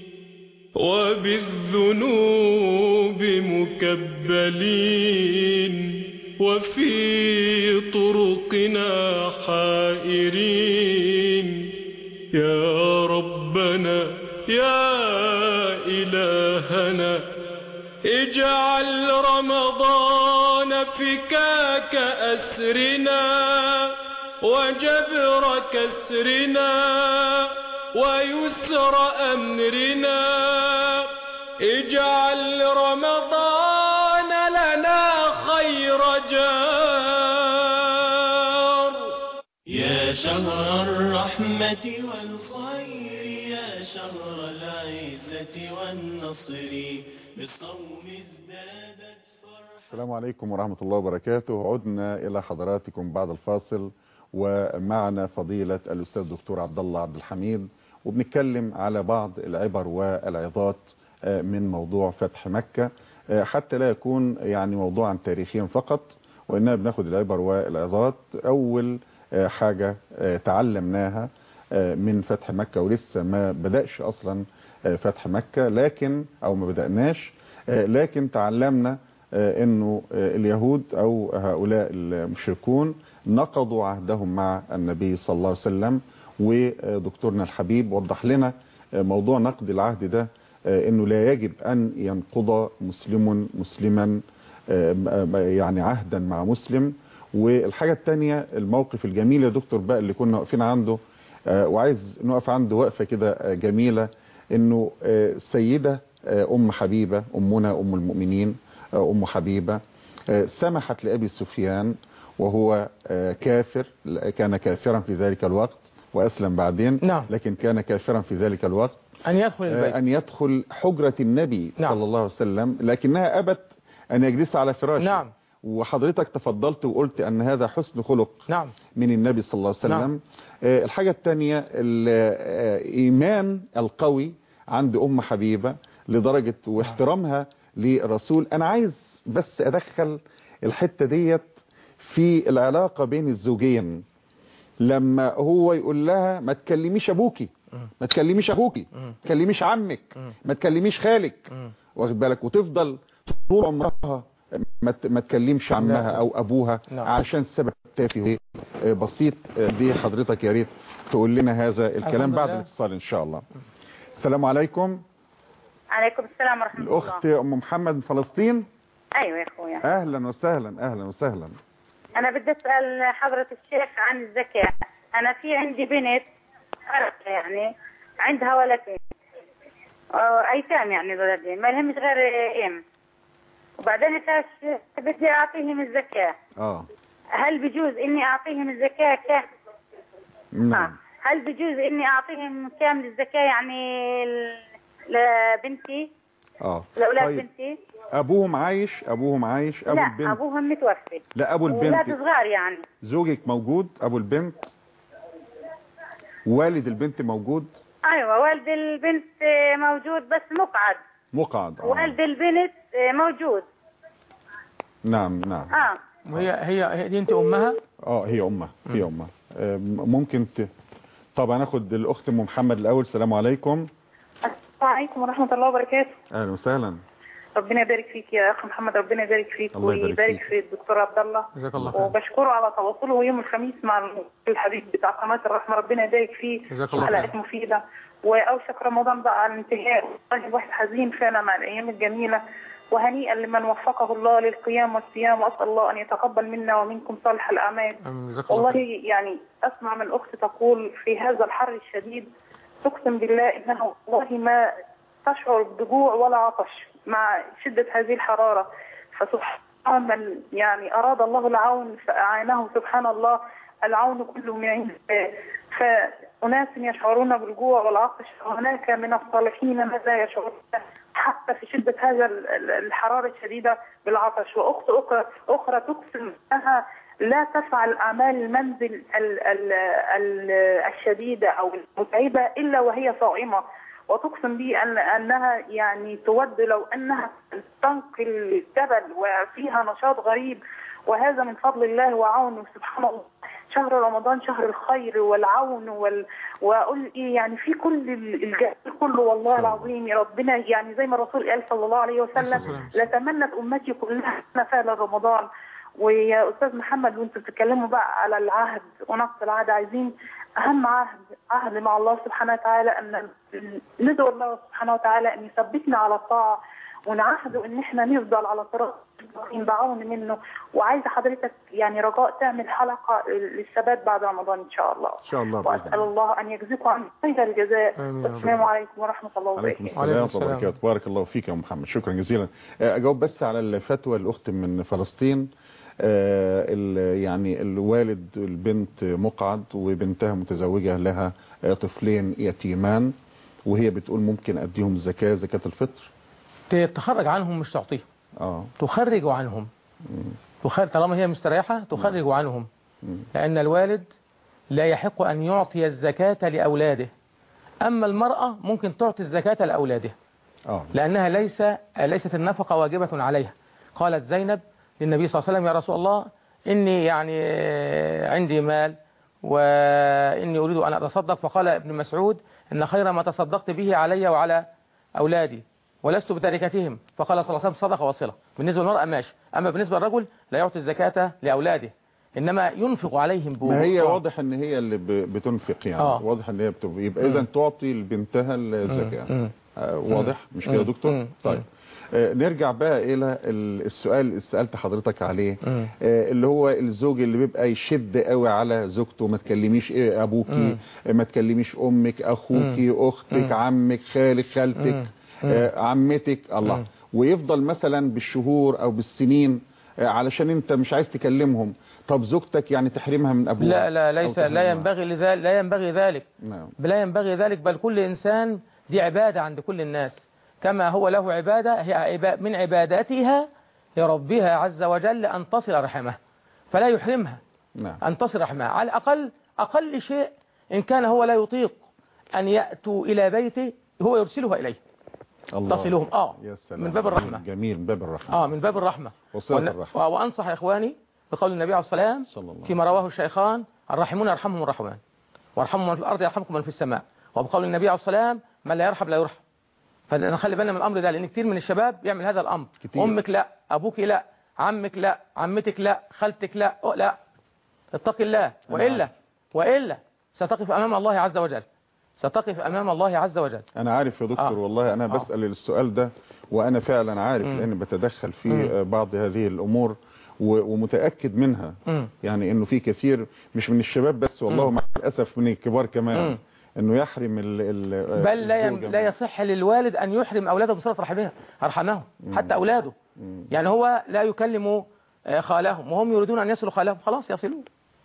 وبالذنوب مكبلين وفي طرقنا حائرين يا ربنا يا إلهنا اجعل رمضان فكاك أسرنا وجبر كسرنا ويسر أمرنا اجعل رمضان لنا خير جار يا شهر الرحمة والخير يا شهر العزة والنصر بالصوم ازدادت فرحة السلام عليكم ورحمة الله وبركاته عدنا إلى حضراتكم بعد الفاصل ومعنا فضيلة الأستاذ الدكتور عبد الله عبد الحميد وبنتكلم على بعض العبر والعظات آه، من موضوع فتح مكة آه، حتى لا يكون يعني موضوعا تاريخيا فقط وإننا بناخد العبر والعظات أول آه، حاجة آه، تعلمناها آه، من فتح مكة ولسه ما بدأش أصلا آه، فتح مكة لكن أو ما بدأناش آه، لكن تعلمنا آه، انه آه، اليهود او هؤلاء المشركون نقضوا عهدهم مع النبي صلى الله عليه وسلم ودكتورنا الحبيب وضح لنا آه، موضوع نقد العهد ده آه، انه لا يجب ان ينقض مسلم مسلما آه، م- يعني عهدا مع مسلم والحاجة التانية الموقف الجميل يا دكتور بقى اللي كنا واقفين عنده آه، وعايز نقف عنده وقفة كده آه، جميلة انه آه، السيدة آه، ام حبيبة امنا ام المؤمنين آه، ام حبيبة آه، سمحت لأبي سفيان وهو آه، كافر كان كافرا في ذلك الوقت وأسلم بعدين نعم. لكن كان كافرا في ذلك الوقت أن يدخل البيت آه، أن يدخل حجرة النبي نعم. صلى الله عليه وسلم لكنها أبت أن يجلس على فراشه نعم وحضرتك تفضلت وقلت أن هذا حسن خلق نعم من النبي صلى الله عليه وسلم نعم. آه، الحاجة الثانية الإيمان القوي عند أم حبيبة لدرجة واحترامها لرسول أنا عايز بس أدخل الحتة ديت في العلاقة بين الزوجين لما هو يقول لها ما تكلميش أبوكي ما تكلميش أخوكي ما تكلميش عمك ما تكلميش خالك واخد بالك وتفضل طول عمرها ما ت- ما تكلمش عمها او ابوها نعم. عشان سبب تافه آه، بسيط آه، دي حضرتك يا ريت تقول لنا هذا الكلام الحمد بعد لله. الاتصال ان شاء الله السلام عليكم عليكم السلام ورحمة الاخت الله ام محمد من فلسطين أيوة يا أخويا اهلا وسهلا اهلا وسهلا أنا بدي أسأل حضرة الشيخ عن الزكاة أنا في عندي بنت عرفة يعني عندها ولدين آه، أيتام يعني الولدين ما لهمش غير أم وبعدين فاش بدي أعطيهم الزكاة اه هل بجوز إني أعطيهم الزكاة كامل نعم هل بجوز إني أعطيهم كامل الزكاة يعني ل- لبنتي اه لأولاد طيب بنتي ابوهم عايش ابوهم عايش ابو لا البنت أبوهم متوفي لا ابو أولاد البنت صغار يعني زوجك موجود ابو البنت والد البنت موجود ايوه والد البنت موجود بس مقعد مقعد آه. والد البنت موجود نعم نعم اه وهي هي هي دي انت امها اه هي امها هي امها آه، ممكن ت... طب هناخد الاخت ام محمد الاول السلام عليكم السلام عليكم ورحمه الله وبركاته اهلا وسهلا ربنا يبارك فيك يا اخ محمد ربنا يبارك فيك الله يبارك ويبارك فيك. في الدكتور عبد الله جزاك الله خير وبشكره على تواصله يوم الخميس مع الحبيب بتاع قناه الرحمه ربنا يبارك فيه جزاك الله خير. حلقات مفيده واوشك رمضان بقى على الانتهاء والله الواحد حزين فعلا مع الايام الجميله وهنيئا لمن وفقه الله للقيام والصيام واسال الله ان يتقبل منا ومنكم صالح الاعمال آمين. جزاك الله والله خير يعني اسمع من اخت تقول في هذا الحر الشديد تقسم بالله انها والله ما تشعر بجوع ولا عطش مع شده هذه الحراره فسبحان من يعني اراد الله العون فاعانه سبحان الله العون كله من عند الله فاناس يشعرون بالجوع والعطش وهناك من الصالحين ماذا يشعرون حتى في شده هذا ال- ال- الحراره الشديده بالعطش واخت اخرى اخرى تقسم انها لا تفعل أعمال المنزل ال ال ال الشديدة أو المتعبة إلا وهي صائمة وتقسم بي أن أنها يعني تود لو أنها تنقل الجبل وفيها نشاط غريب وهذا من فضل الله وعونه سبحان الله شهر رمضان شهر الخير والعون وال... واقول ايه يعني في كل ال- الجهل كله والله العظيم يا ربنا يعني زي ما الرسول قال صلى الله عليه وسلم لتمنت امتي كلها أن فعل رمضان ويا استاذ محمد وانتوا بتتكلموا بقى على العهد ونقص العهد عايزين اهم عهد عهد مع الله سبحانه وتعالى ان ندعو الله سبحانه وتعالى ان يثبتنا على الطاعه ونعهد ان احنا نفضل على صراط المستقيم بعون منه وعايزه حضرتك يعني رجاء تعمل حلقه للثبات بعد رمضان ان شاء الله ان شاء الله بإذن واسال الله. الله ان يجزيكم عن خير الجزاء آمين يا رب. والسلام عليكم ورحمه الله عليكم وبركاته السلام وعليكم ورحمه الله السلام. وبركاته بارك الله فيك يا محمد شكرا جزيلا آه، اجاوب بس على الفتوى الاخت من فلسطين آه، ال- يعني الوالد البنت مقعد وبنتها متزوجه لها آه، طفلين يتيمان وهي بتقول ممكن اديهم زكاه زكاه الفطر تخرج عنهم مش تعطيهم اه تخرج عنهم مم. تخرج طالما هي مستريحة تخرج عنهم مم. لأن الوالد لا يحق أن يعطي الزكاة لأولاده أما المرأة ممكن تعطي الزكاة لأولادها اه لأنها ليس ليست النفقة واجبة عليها قالت زينب للنبي صلى الله عليه وسلم يا رسول الله إني يعني آه، عندي مال وإني أريد أن أتصدق فقال ابن مسعود إن خير ما تصدقت به علي وعلى أولادي ولست بتركتهم فقال صلى الله عليه وسلم صدقة وصلة بالنسبة للمرأة ماشي أما بالنسبة للرجل لا يعطي الزكاة لأولاده إنما ينفق عليهم بوجوه ما هي واضح ان هي اللي ب- بتنفق يعني آه. واضح ان هي بتب... يبقى اذا تعطي لبنتها الزكاه مم. آه، واضح مش كده يا مم. دكتور مم. طيب آه، نرجع بقى الى ال- السؤال اللي سالت حضرتك عليه مم. آه، اللي هو الزوج اللي بيبقى يشد قوي على زوجته ما تكلميش ايه ابوكي مم. آه، ما تكلميش امك اخوكي اختك مم. عمك خالك خالتك مم. آه، عمتك الله مم. ويفضل مثلا بالشهور او بالسنين آه، علشان انت مش عايز تكلمهم طب زوجتك يعني تحرمها من ابوها لا لا أو ليس تحرمها. لا ينبغي لذلك لا ينبغي ذلك نعم لا ينبغي ذلك بل كل إنسان دي عبادة عند كل الناس كما هو له عبادة هي عبا- من عباداتها لربها عز وجل أن تصل رحمه فلا يحرمها نعم أن تصل رحمها على الأقل أقل شيء إن كان هو لا يطيق أن يأتوا إلى بيته هو يرسلها إليه الله تصلهم آه يا سلام من باب الرحمة جميل من باب الرحمة آه من باب الرحمة وصلة وأن- الرحمة وأنصح إخواني بقول النبي عليه الصلاة والسلام صلى الله فيما رواه الشيخان الراحمون يرحمهم الرحمن وارحموا من في الأرض يرحمكم من في السماء وبقول النبي عليه الصلاة والسلام من لا يرحم لا يرحم فنخلي بالنا من الأمر ده لأن كتير من الشباب يعمل هذا الأمر كتير. أمك لا أبوك لا عمك لا عمتك لا خالتك لا أو لا اتق الله وإلا وإلا ستقف أمام الله عز وجل ستقف أمام الله عز وجل انا عارف يا دكتور آه. والله انا آه. بسأل السؤال ده وانا فعلا عارف مم. لان بتدخل في مم. آه، بعض هذه الامور و- ومتأكد منها مم. يعني انه في كثير مش من الشباب بس والله مم. مع الاسف من الكبار كمان مم. انه يحرم ال ال بل لا يم... الزوجة لا من- يصح للوالد أن يحرم أولاده بصلة رحمها أرحمهم مم. حتى أولاده مم. يعني هو لا يكلم آه، خالهم وهم يريدون أن يصلوا خالهم خلاص يصلوا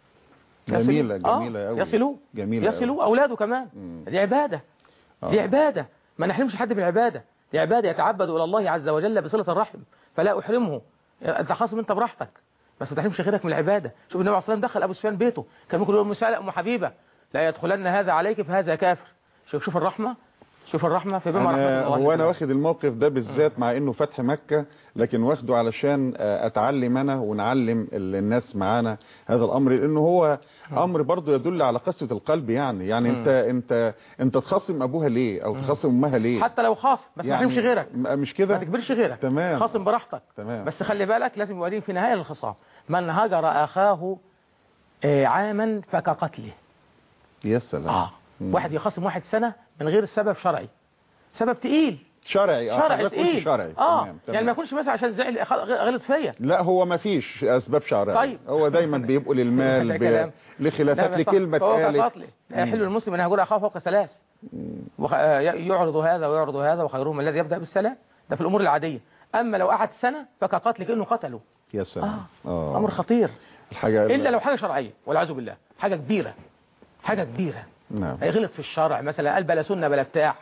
جميلة يصلوا. جميلة آه، قوي يصلوا جميلة قوي. يصلوا أولاده كمان مم. دي عبادة آه. دي عبادة ما نحرمش حد بالعبادة دي عبادة يتعبد إلى الله عز وجل بصلة الرحم فلا أحرمه أنت خاصم أنت براحتك بس ما تحرمش غيرك من العبادة شوف النبي عليه الصلاة والسلام دخل أبو سفيان بيته كان ممكن يقول مسألة أم حبيبة لا يدخلن هذا عليك فهذا كافر شوف شوف الرحمة شوف الرحمة في بما رحمة أنا الله هو انا تعالى. واخد الموقف ده بالذات مع انه فتح مكة لكن واخده علشان آه، اتعلم انا ونعلم ال- الناس معانا هذا الامر لانه هو امر برضه يدل على قسوة القلب يعني يعني مم. انت انت انت تخاصم ابوها ليه او تخاصم امها ليه حتى لو خاص بس ما تحرمش غيرك م- مش ما كده تجبرش غيرك تمام. خاصم براحتك تمام بس خلي بالك لازم يورين في نهاية الخصام من هجر أخاه آه، عاما فكقتله يا سلام آه. مم. واحد يخاصم واحد سنة من غير سبب شرعي سبب تقيل شرعي اه شرعي حضرتك قلت تقيل شرعي اه تمام. يعني ما تمام. يكونش مثلا عشان زعل غلط فيا لا هو ما فيش اسباب شرعيه طيب. هو دايما بيبقوا ده للمال كلام. ب... لخلافات لا، بس صح. لكلمه فهو قالت كقتله لا يحل المسلم ان يهجر اخاه فوق ثلاث وخ... آه، يعرض هذا ويعرض هذا وخيرهم الذي يبدا بالسلام ده في الامور العاديه اما لو قعد سنه فكقتل كانه قتله يا سلام آه. امر خطير الحاجه الا لو حاجه شرعيه والعياذ بالله حاجه كبيره حاجه كبيره نعم هيغلط في الشرع مثلا قال بلا سنه بلا بتاع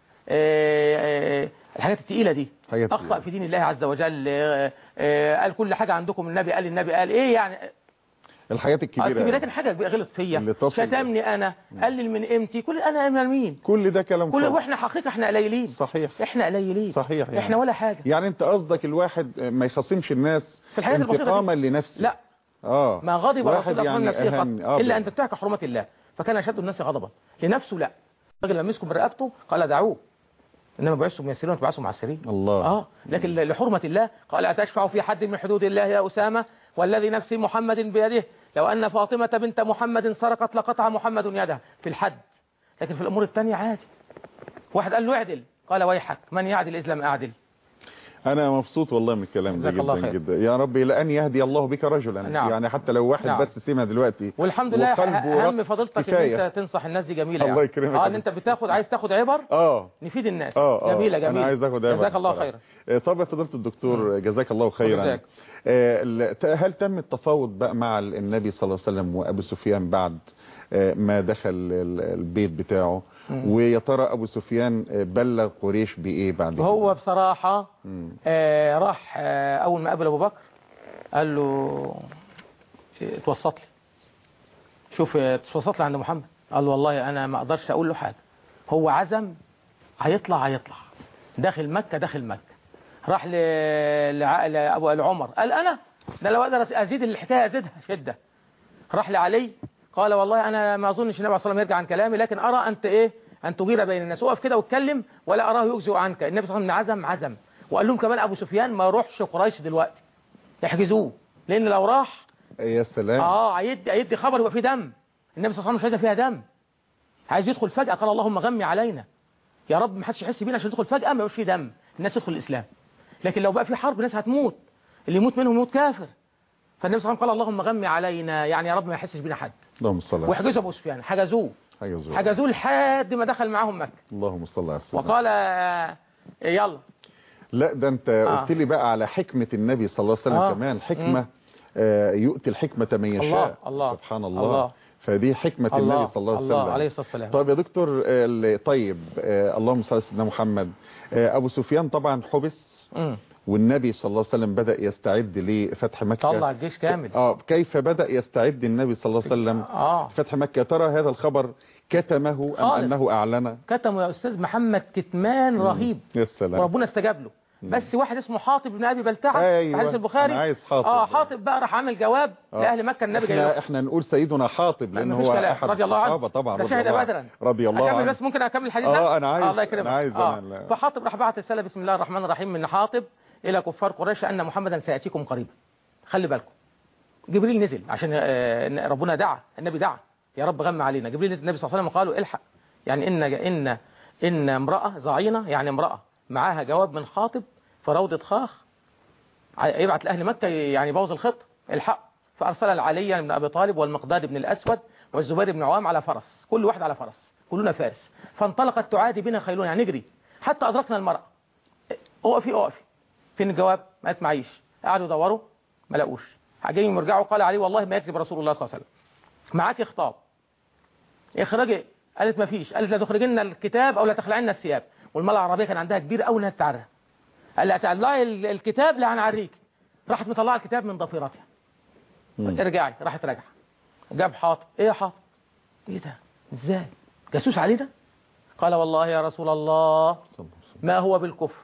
آه، آه، الحاجات التقيله دي حاجات اخطا تقيلة. في دين الله عز وجل آه، آه، قال كل حاجه عندكم النبي قال النبي قال ايه يعني الحاجات الكبيره الكبيره أوي. لكن حاجه كبيرة غلط فيا اللي تصل- شتمني انا قلل من قيمتي كل انا من مين كل ده كلام كل فاضي. واحنا حقيقه احنا قليلين صحيح احنا قليلين صحيح يعني. احنا ولا حاجه يعني انت قصدك الواحد ما يخصمش الناس في الحاجات البسيطة دي. انتقاما لنفسه لا اه ما غضب واحد رسول الله يعني يعني نفسه أهان- قط آه الا ان بالظبط. تنتهك حرمات الله فكان اشد الناس غضبا لنفسه لا الراجل لما مسكوا من رقبته قال دعوه انما بعثوا ميسرين وتبعثوا معسرين الله اه لكن لحرمة الله قال أتشفع في حد من حدود الله يا أسامة والذي نفسي محمد بيده لو أن فاطمة بنت محمد سرقت لقطع محمد يدها في الحد لكن في الأمور الثانية عادي واحد قال له اعدل قال ويحك من يعدل إذ لم أعدل انا مبسوط والله من الكلام ده جزاك الله جدا خير. جدا يا رب لان يهدي الله بك رجلا نعم. يعني حتى لو واحد نعم. بس سمع دلوقتي والحمد لله وقلبه أهم رق فضيلتك إن كفاية. أنت تنصح الناس دي جميلة الله يعني. يكرمك اه يا إن أنت بتاخد عايز تاخد عبر اه نفيد الناس اه اه جميلة جميلة انا عايز اخد جزاك الله خيرا خيرا طب يا فضيله الدكتور جزاك الله خيرا وجزاك. آه، ال- ت- هل تم التفاوض بقى مع ال- النبي صلى الله عليه وسلم وابو سفيان بعد آه، ما دخل ال- البيت بتاعه ويا ترى ابو سفيان آه، بلغ قريش بايه بعد كده؟ هو بصراحة مم. آه راح آه أول ما قابل أبو بكر قال له إيه، اتوسط لي شوف آه، اتوسط لي عند محمد قال له والله أنا ما أقدرش أقول له حاجة هو عزم هيطلع هيطلع داخل مكة داخل مكة راح ل... لع... لأبو لعمر قال أنا ده لو أقدر أزيد الحكاية أزيدها شدة راح لعلي قال والله أنا ما أظنش النبي عليه الصلاة والسلام يرجع عن كلامي لكن أرى أنت إيه أن تغير بين الناس وقف كده واتكلم ولا أراه يجزئ عنك النبي صلى الله عليه وسلم عزم عزم وقال لهم كمان أبو سفيان ما يروحش قريش دلوقتي يحجزوه لأن لو راح يا سلام اه هيدي هيدي خبر يبقى فيه دم النبي صلى الله عليه وسلم مش عايزها فيها دم عايز يدخل فجأة قال اللهم غمي علينا يا رب ما حدش يحس بينا عشان يدخل فجأة ما يبقاش فيه دم الناس تدخل الإسلام لكن لو بقى في حرب الناس هتموت اللي يموت منهم يموت كافر فالنبي صلى الله عليه وسلم قال اللهم غمي علينا يعني يا رب ما يحسش بينا حد اللهم صل على وحجزوا ابو سفيان حجزوه حاجه زوجة. حجزوه لحد ما دخل معاهم مكة اللهم صل على السلام وقال آه، يلا لا ده انت آه. قلت لي بقى على حكمة النبي صلى الله عليه وسلم آه. كمان حكمة مم. آه يؤتي الحكمة من يشاء الله الله سبحان الله, الله فدي حكمة الله النبي صلى الله عليه الله وسلم عليه الصلاة والسلام طيب يا دكتور آه، ال- طيب آه اللهم صل على سيدنا محمد آه ابو سفيان طبعا حبس مم. والنبي صلى الله عليه وسلم بدأ يستعد لفتح مكة طلع الجيش كامل اه كيف بدأ يستعد النبي صلى الله عليه وسلم اه فتح مكة يا ترى هذا الخبر كتمه ام خالص. انه اعلن كتموا يا استاذ محمد كتمان رهيب يا سلام وربنا استجاب له بس واحد اسمه حاطب بن ابي بلتعه أيوة. في حديث البخاري أنا عايز حاطب. اه حاطب بقى راح عامل جواب آه. لاهل مكه النبي جاي احنا له. احنا نقول سيدنا حاطب لان مفيش هو كلام. احد رضي الله عنه. الصحابه طبعا ده رضي شهد الله بدرا. عنه رضي الله اكمل عنه بس ممكن اكمل الحديث اه ده انا عايز آه الله يكرمك انا عايز آه. انا فحاطب راح بعت رساله بسم الله الرحمن الرحيم من حاطب إلى كفار قريش أن محمدا سيأتيكم قريبا خلي بالكم جبريل نزل عشان آه، ربنا دعا النبي دعا يا رب غم علينا جبريل نزل النبي صلى الله عليه وسلم وقالوا الحق يعني إن إن إن امرأة ظعينة يعني امرأة معاها جواب من خاطب في روضة خاخ ع- يبعت لأهل مكة يعني يبوظ الخطة الحق فأرسل علي بن أبي طالب والمقداد بن الأسود والزبير بن عوام على فرس كل واحد على فرس كلنا فارس فانطلقت تعادي بنا خيلنا يعني نجري حتى أدركنا المرأة اقفي اقفي فين الجواب ما معيش قعدوا يدوروا ما لقوش جايين يرجعوا قال علي والله ما يكذب رسول الله صلى الله عليه وسلم معاك خطاب اخرجي قالت ما فيش قالت لا تخرجي لنا الكتاب او لا تخلعي لنا الثياب والمرأة العربية كان عندها كبير قوي انها تتعرى قال لها طلعي ال- الكتاب لا هنعريك راحت مطلعه الكتاب من ضفيرتها مم. ارجعي راحت راجعه جاب حاطب ايه يا حاطب ايه ده ازاي جاسوس علينا قال والله يا رسول الله ما هو بالكفر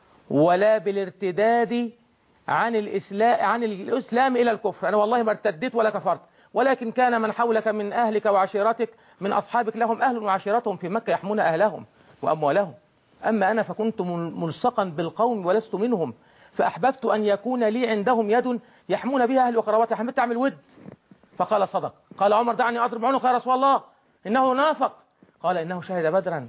ولا بالارتداد عن الإسلام عن الإسلام إلى الكفر أنا والله ما ارتديت ولا كفرت ولكن كان من حولك من أهلك وعشيرتك من أصحابك لهم أهل وعشيرتهم في مكة يحمون أهلهم وأموالهم أما أنا فكنت مل- ملصقا بالقوم ولست منهم فأحببت أن يكون لي عندهم يد يحمون بها أهل وقرابتي حمدت أعمل ود فقال صدق قال عمر دعني أضرب عنق يا رسول الله إنه نافق قال إنه شهد بدرا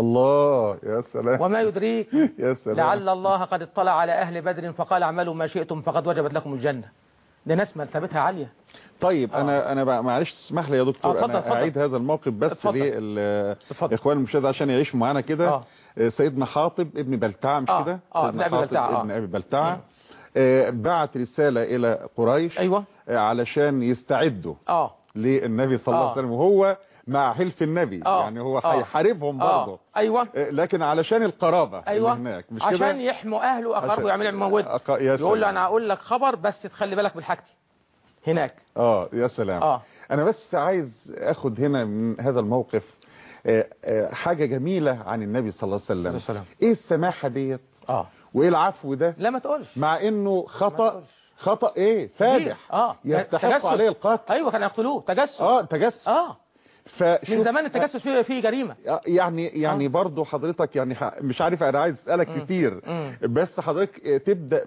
الله يا سلام وما يدريك يا سلام لعل الله قد اطلع على أهل بدر فقال اعملوا ما شئتم فقد وجبت لكم الجنة ده ناس مرتبتها عالية طيب آه. انا انا بقى معلش تسمح لي يا دكتور آه، اتفضل، انا اتفضل. اعيد هذا الموقف بس اتفضل. للاخوان اتفضل. المشاهدين عشان يعيشوا معانا كده آه. آه، سيدنا حاطب ابن بلتعه مش آه، كده آه، سيدنا ابن أبي حاطب بلتعة، آه. ابن ابي بلتعه آه، بعت رساله الى قريش أيوة آه، علشان يستعدوا آه للنبي صلى الله آه. عليه وسلم وهو مع حلف النبي آه. يعني هو آه. هيحاربهم آه برضه أيوة آه، لكن علشان القرابه أيوة اللي هناك مش عشان كده يحموا أهله وأقربوا عشان- ويعملوا مود أق- يا يقول له سلام. أنا أقول لك خبر بس تخلي بالك من حاجتي هناك اه يا سلام آه انا بس عايز اخد هنا من هذا الموقف آه، آه، حاجة جميلة عن النبي صلى الله عليه عليه وسلم السلام. ايه السماحة ديت آه وايه العفو ده لا ما تقولش مع انه ما خطأ تقولش. خطأ ايه فادح آه يستحق تجسس. عليه القتل أيوة كانوا يقتلوه تجسس اه تجسس آه فشوف من زمان التجسس فيه فيه جريمة آه، يعني يعني آه. برضو حضرتك يعني ح- مش عارف انا عايز اسالك مم. كتير مم. بس حضرتك آه، تبدا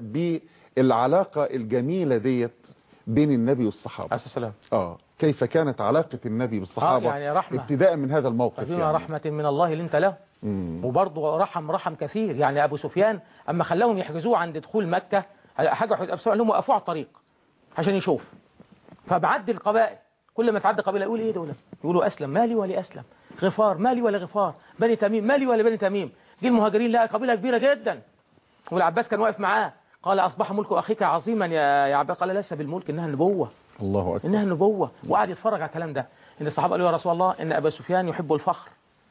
بالعلاقه الجميله ديت بين النبي والصحابه عليه السلام اه كيف كانت علاقه النبي بالصحابه آه يعني رحمة ابتداء من هذا الموقف فبما يعني. رحمة من الله لنت له مم. وبرضه رحم رحم كثير يعني ابو سفيان اما خلاهم يحجزوه عند دخول مكه حاجه ابو سفيان لهم وقفوه على الطريق عشان يشوف فبعد القبائل كل ما تعدي قبيله يقول ايه دول يقولوا اسلم مالي ولي اسلم غفار مالي ولا غفار بني تميم مالي ولا بني تميم جه المهاجرين لقى قبيله كبيره جدا والعباس كان واقف معاه قال اصبح ملك اخيك عظيما يا يا عباس قال ليس بالملك انها النبوه الله اكبر انها النبوه وقعد يتفرج على الكلام ده ان الصحابه قالوا يا رسول الله ان ابا سفيان يحب الفخر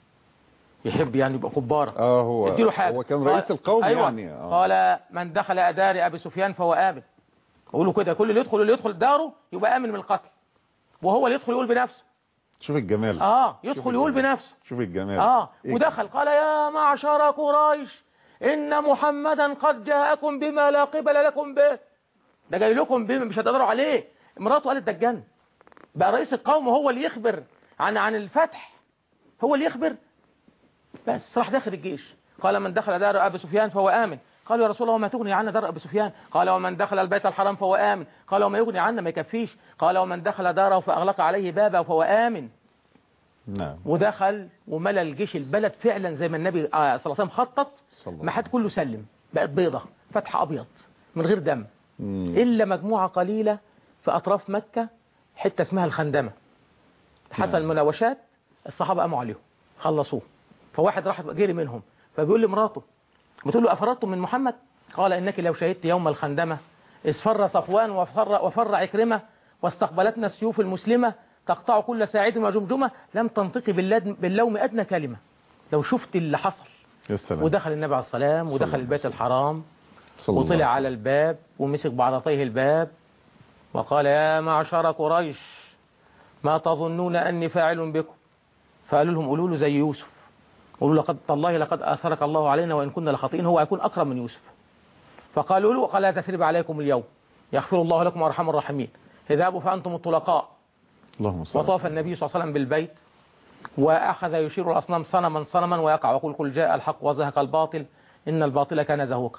يحب يعني يبقى كباره اه هو اديله حاجة هو كان قال- رئيس القوم أيوة. يعني آه. قال من دخل أدار أبي سفيان فهو آمن يقولوا كده كل اللي يدخل اللي يدخل داره يبقى آمن من القتل وهو اللي يدخل يقول بنفسه شوف الجمال اه شوف يدخل يقول الجمال. بنفسه شوف الجمال اه إيه؟ ودخل قال يا معشر قريش إن محمدا قد جاءكم بما لا قبل لكم به ده جاي لكم بما مش هتقدروا عليه مراته قالت ده الجنة بقى رئيس القوم هو اللي يخبر عن عن الفتح هو اللي يخبر بس راح داخل الجيش قال من دخل دار أبي سفيان فهو آمن قالوا يا رسول الله وما تغني عنا دار أبي سفيان قال ومن دخل البيت الحرام فهو آمن قال وما يغني عنا ما يكفيش قال ومن دخل داره فأغلق عليه بابه فهو آمن نعم ودخل وملى الجيش البلد فعلا زي ما النبي آه، صلى الله عليه وسلم خطط صلى الله ما حد كله سلم بقت بيضة فتح أبيض من غير دم مم. إلا مجموعة قليلة في أطراف مكة حتة اسمها الخندمة حصل نعم. مناوشات الصحابة قاموا عليهم خلصوه فواحد راح جري منهم فبيقول لمراته بتقول له أفررتم من محمد قال إنك لو شهدت يوم الخندمة إذ فر صفوان وفر, وفر عكرمة واستقبلتنا السيوف المسلمة تقطع كل ساعد وجمجمة لم تنطقي باللد- باللوم أدنى كلمة لو شفت اللي حصل يا سلام ودخل النبي عليه السلام صلى ودخل الله البيت عليه الحرام صلى الله وطلع عليه على الباب ومسك بعضتيه الباب وقال يا معشر قريش ما تظنون أني فاعل بكم فقالوا لهم قولوا له زي يوسف قولوا لقد تالله لقد آثرك الله علينا وإن كنا لخاطئين هو يكون أكرم من يوسف فقالوا له قال لا تثريب عليكم اليوم يغفر الله لكم وارحم الراحمين اذهبوا فأنتم الطلقاء اللهم صل وطاف النبي صلى الله عليه وسلم بالبيت وأخذ يشير الأصنام صنما صنما ويقع ويقول قل جاء الحق وزهق الباطل إن الباطل كان زهوقا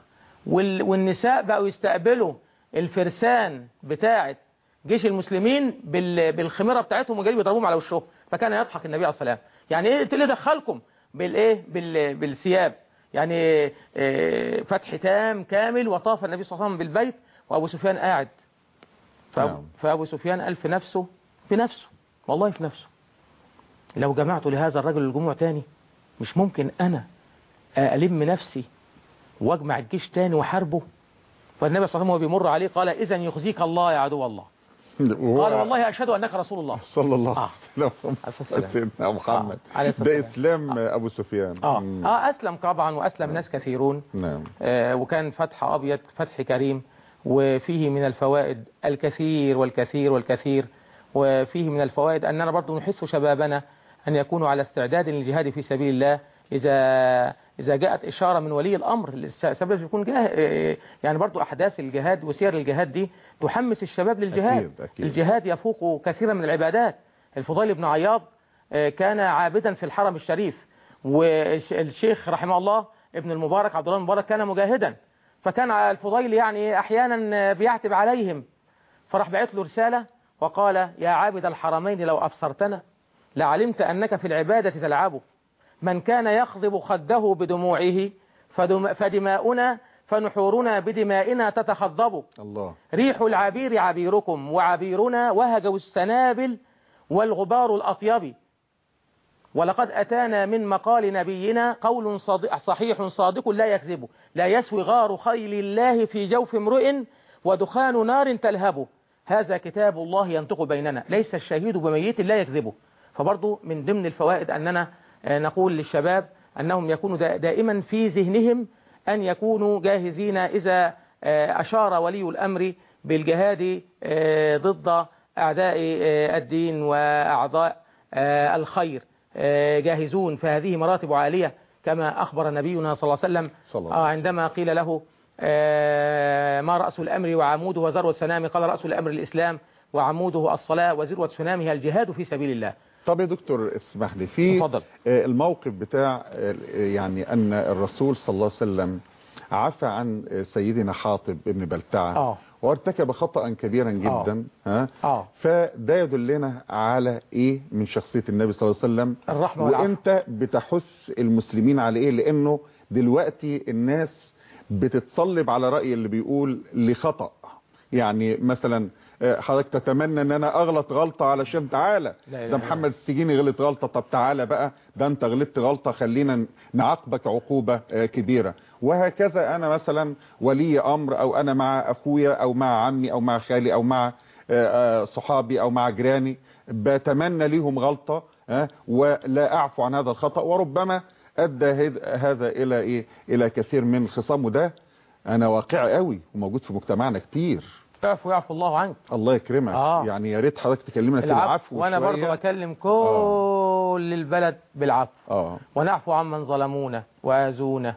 وال... والنساء بقوا يستقبلوا الفرسان بتاعة جيش المسلمين بال... بالخميرة بتاعتهم وجايين يضربوهم على وشهم فكان يضحك النبي عليه الصلاة والسلام يعني ايه اللي دخلكم بالايه بال... بالثياب يعني إيه فتح تام كامل وطاف النبي صلى الله عليه وسلم بالبيت وابو سفيان قاعد فأبو, نعم. فابو سفيان قال في نفسه في نفسه والله في نفسه لو جمعت لهذا الرجل الجموع تاني مش ممكن انا ألم نفسي واجمع الجيش تاني وحاربه فالنبي صلى الله عليه وسلم وهو بيمر عليه قال إذا يخزيك الله يا عدو الله وهو قال والله أشهد أنك رسول الله صلى الله آه. عليه وسلم عليه السلام. سيدنا محمد آه. عليه الصلاة ده والسلام. اسلام ابو سفيان آه. مم. آه أسلم طبعا وأسلم ناس كثيرون نعم آه وكان فتح أبيض فتح كريم وفيه من الفوائد الكثير والكثير والكثير وفيه من الفوائد أننا برضو نحث شبابنا أن يكونوا على استعداد للجهاد في سبيل الله إذا إذا جاءت إشارة من ولي الأمر سبب يكون جاه آه، يعني برضو أحداث الجهاد وسير الجهاد دي تحمس الشباب للجهاد أكيد، أكيد. الجهاد يفوق كثيرا من العبادات الفضيل بن عياض آه، كان عابدا في الحرم الشريف والشيخ رحمه الله ابن المبارك عبد الله المبارك كان مجاهدا فكان الفضيل يعني أحيانا بيعتب عليهم فراح بعت له رسالة وقال يا عابد الحرمين لو أبصرتنا لعلمت أنك في العبادة تلعب من كان يخضب خده بدموعه فدم فدماؤنا فنحورنا بدمائنا تتخضب الله ريح العبير عبيركم وعبيرنا وهجوا السنابل والغبار الأطيب ولقد أتانا من مقال نبينا قول صادق صحيح صادق لا يكذب لا يسوي غار خيل الله في جوف امرئ ودخان نار تلهب هذا كتاب الله ينطق بيننا ليس الشهيد بميت لا يكذبه فبرضو من ضمن الفوائد أننا آه، نقول للشباب أنهم يكونوا دا- دائما في ذهنهم أن يكونوا جاهزين إذا آه، أشار ولي الأمر بالجهاد آه، ضد أعداء آه، الدين وأعضاء آه، الخير آه، جاهزون فهذه مراتب عالية كما أخبر نبينا صلى الله عليه وسلم صلى الله آه، عندما قيل له آه، ما رأس الأمر وعموده وذروة سنامه قال رأس الأمر الإسلام وعموده الصلاة وذروة سنامه الجهاد في سبيل الله طب يا دكتور اسمح لي في اتفضل. آه، الموقف بتاع آه، يعني ان الرسول صلى الله عليه وسلم عفى عن آه، سيدنا حاطب ابن بلتعه آه. وارتكب خطأ كبيرا جدا ها آه. فده يدلنا على ايه من شخصية النبي صلى الله عليه وسلم الرحمة والعفو. وانت بتحث المسلمين على ايه لانه دلوقتي الناس بتتصلب على رأي اللي بيقول لخطأ يعني مثلا آه، حضرتك تتمنى ان انا اغلط غلطة علشان تعالى لا إله ده إلا محمد السجيني غلط غلطة طب تعالى بقى ده انت غلطت غلطة خلينا نعاقبك عقوبة آه، كبيرة وهكذا انا مثلا ولي امر او انا مع اخويا او مع عمي او مع خالي او مع آه، آه، صحابي او مع جيراني بتمنى ليهم غلطة آه، ولا اعفو عن هذا الخطأ وربما ادى هذ- هذا الى ايه الى كثير من الخصام وده انا واقعي قوي وموجود في مجتمعنا كتير اعفو يعفو الله عنك الله يكرمك آه. يعني يا ريت حضرتك تكلمنا في العفو العفو وأنا شوية. برضو بكلم كل البلد بالعفو اه ونعفو عمن ظلمونا وآذونا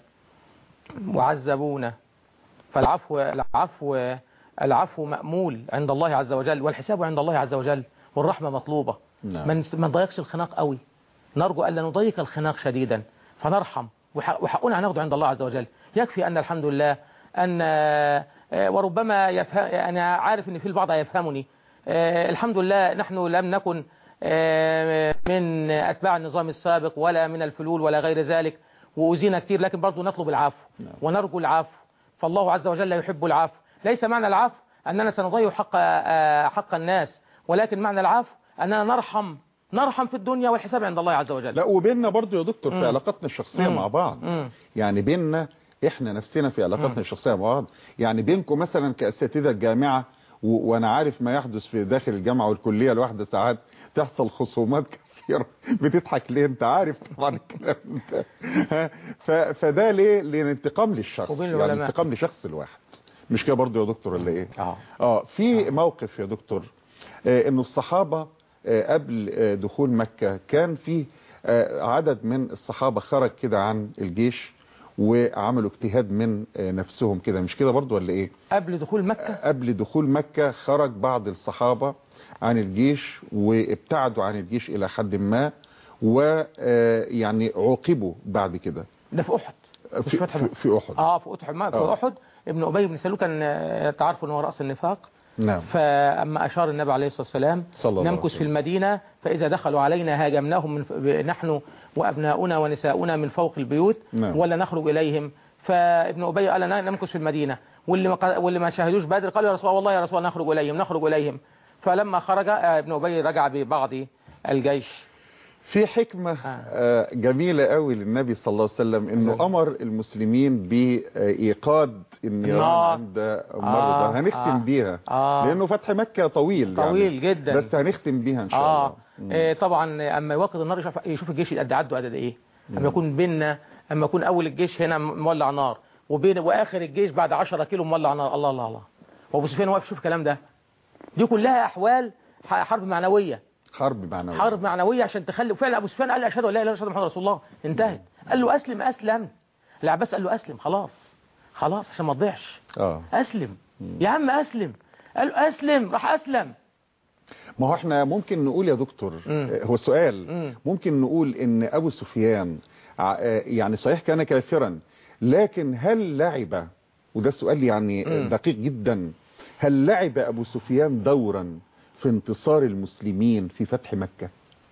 وعذبونا فالعفو العفو العفو مأمول عند الله عز وجل والحساب عند الله عز وجل والرحمة مطلوبة نعم. ما نس- ما نضيقش الخناق قوي نرجو ألا نضيق الخناق شديدا فنرحم وح- وحقنا هناخده عند الله عز وجل يكفي أن الحمد لله أن آه، وربما يفهم أنا عارف أن في البعض يفهمني آه، الحمد لله نحن لم نكن آه، من أتباع النظام السابق ولا من الفلول ولا غير ذلك وأوذينا كتير لكن برضو نطلب العفو ونرجو العفو فالله عز وجل يحب العفو ليس معنى العفو أننا سنضيع حق آه، حق الناس ولكن معنى العفو أننا نرحم نرحم في الدنيا والحساب عند الله عز وجل لا وبيننا برضو يا دكتور في مم. علاقاتنا الشخصية مم. مع بعض مم. يعني بيننا احنا نفسنا في علاقاتنا مم. الشخصية مع بعض يعني بينكم مثلا كأساتذة الجامعة و... وانا عارف ما يحدث في داخل الجامعة والكلية الواحدة ساعات تحصل خصومات كثيرة بتضحك ليه انت عارف طبعا الكلام ده ها؟ ف... فده ليه لانتقام للشخص وبين يعني العلماء. انتقام لشخص الواحد مش كده برضو يا دكتور ولا ايه آه. اه في موقف يا دكتور آه انه الصحابة آه قبل آه دخول مكة كان في آه عدد من الصحابة خرج كده عن الجيش وعملوا اجتهاد من آه نفسهم كده مش كده برضو ولا ايه قبل دخول مكة قبل دخول مكة خرج بعض الصحابة عن الجيش وابتعدوا عن الجيش الى حد ما ويعني عوقبوا بعد كده ده في أحد مش في, فتح في, في احد اه في احد ما- في آه. احد ابن ابي بن سلول كان آه، تعرفوا ان هو راس النفاق نعم فاما اشار النبي عليه الصلاه والسلام صلى الله عليه نمكث في وسلم. المدينه فاذا دخلوا علينا هاجمناهم من ف... نحن وابناؤنا ونساؤنا من فوق البيوت نعم. ولا نخرج اليهم فابن ابي قال لنا نمكث في المدينه واللي ما ق- واللي ما شاهدوش بدر قالوا يا رسول الله والله يا رسول الله نخرج اليهم نخرج اليهم فلما خرج آه، ابن ابي رجع ببعض الجيش في حكمة آه. آه، جميلة قوي للنبي صلى الله عليه وسلم انه نعم. امر المسلمين بايقاد النيران النار. عند مرضى آه، هنختم آه. بيها آه. لانه فتح مكة طويل يعني طويل جدا. بس هنختم بيها ان شاء اه الله مم. إيه طبعا اما يوقد النار يشوف, يشوف الجيش قد عدوا قد ايه اما يكون بيننا اما يكون اول الجيش هنا مولع نار وبين واخر الجيش بعد 10 كيلو مولع نار الله الله الله وابو سفيان واقف يشوف الكلام ده دي كلها احوال ح- حرب معنويه حرب معنوية حرب معنويه عشان تخلي وفعلا ابو سفيان قال اشهد ان لا اله الا الله أشهد أن محمد رسول الله انتهت قال له اسلم اسلم العباس قال له اسلم خلاص خلاص عشان ما تضيعش اه اسلم يا عم اسلم قال له اسلم راح اسلم ما هو احنا ممكن نقول يا دكتور مم. آه، هو سؤال مم. ممكن نقول ان ابو سفيان ع- آه، يعني صحيح كان كافرا لكن هل لعب وده سؤال يعني مم. دقيق جدا هل لعب ابو سفيان دورا في انتصار المسلمين في فتح مكة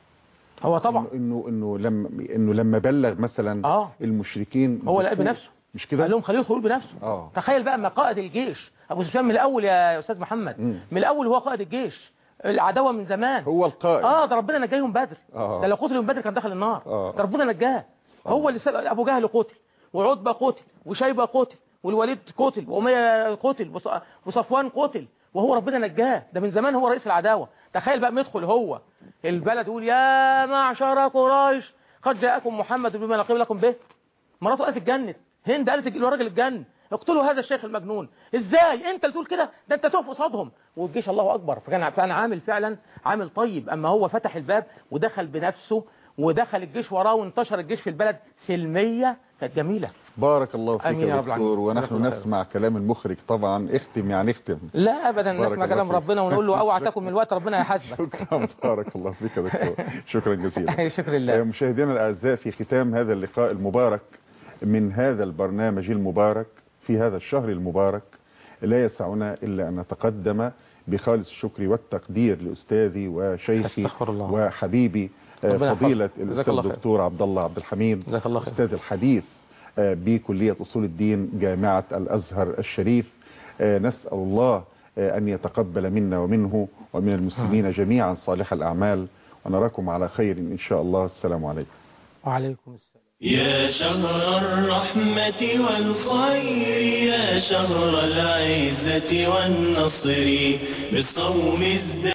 هو طبعا انه انه لما انه لما بلغ مثلا آه. المشركين هو لعب بالدخول- بنفسه مش قال كده لهم خليه يدخل بنفسه اه تخيل بقى ما قائد الجيش ابو سفيان من الاول يا استاذ محمد مم. من الاول هو قائد الجيش العداوه من زمان هو القائد اه ده ربنا نجاهم بدر آه. ده لو قتل من بدر كان دخل النار آه. ده ربنا نجاه هو اللي سبب ابو جهل قتل وعتبه قتل وشيبه قتل والوليد قتل واميه قتل وص- وصفوان قتل وهو ربنا نجاه ده من زمان هو رئيس العداوه تخيل بقى ما يدخل هو البلد يقول يا معشر قريش قد جاءكم محمد بما نقيم لكم به مراته قالت اتجنت هند قالت الراجل اتجن اقتلوا هذا الشيخ المجنون ازاي انت اللي تقول كده ده انت تقف قصادهم والجيش الله اكبر فكان فكان عامل فعلا عامل طيب اما هو فتح الباب ودخل بنفسه ودخل الجيش وراه وانتشر الجيش في البلد سلميه كانت جميله بارك الله فيك آمين يا يا رب العالمين. دكتور جزاك ونحن الله خير. نسمع كلام المخرج طبعا اختم يعني اختم لا ابدا بارك نسمع الله كلام فيك. ربنا ونقول له اوعى تاكل من الوقت ربنا يحاسبك شكرا بارك الله فيك يا دكتور شكرا جزيلا شكر لله مشاهدينا الاعزاء في ختام هذا اللقاء المبارك من هذا البرنامج المبارك في هذا الشهر المبارك لا يسعنا الا ان نتقدم بخالص الشكر والتقدير لاستاذي وشيخي استغفر الله. وحبيبي آه، ربنا يحفظك. فضيله جزاك الاستاذ الله خير. الدكتور عبد الله عبد الحميد جزاك الله خير. استاذ الحديث آه، بكليه اصول الدين جامعه الازهر الشريف آه، نسال الله آه، ان يتقبل منا ومنه ومن المسلمين جميعا صالح الاعمال ونراكم على خير ان شاء الله السلام عليكم وعليكم السلام يا شهر الرحمة والخير يا شهر العزة والنصر بالصوم ازداد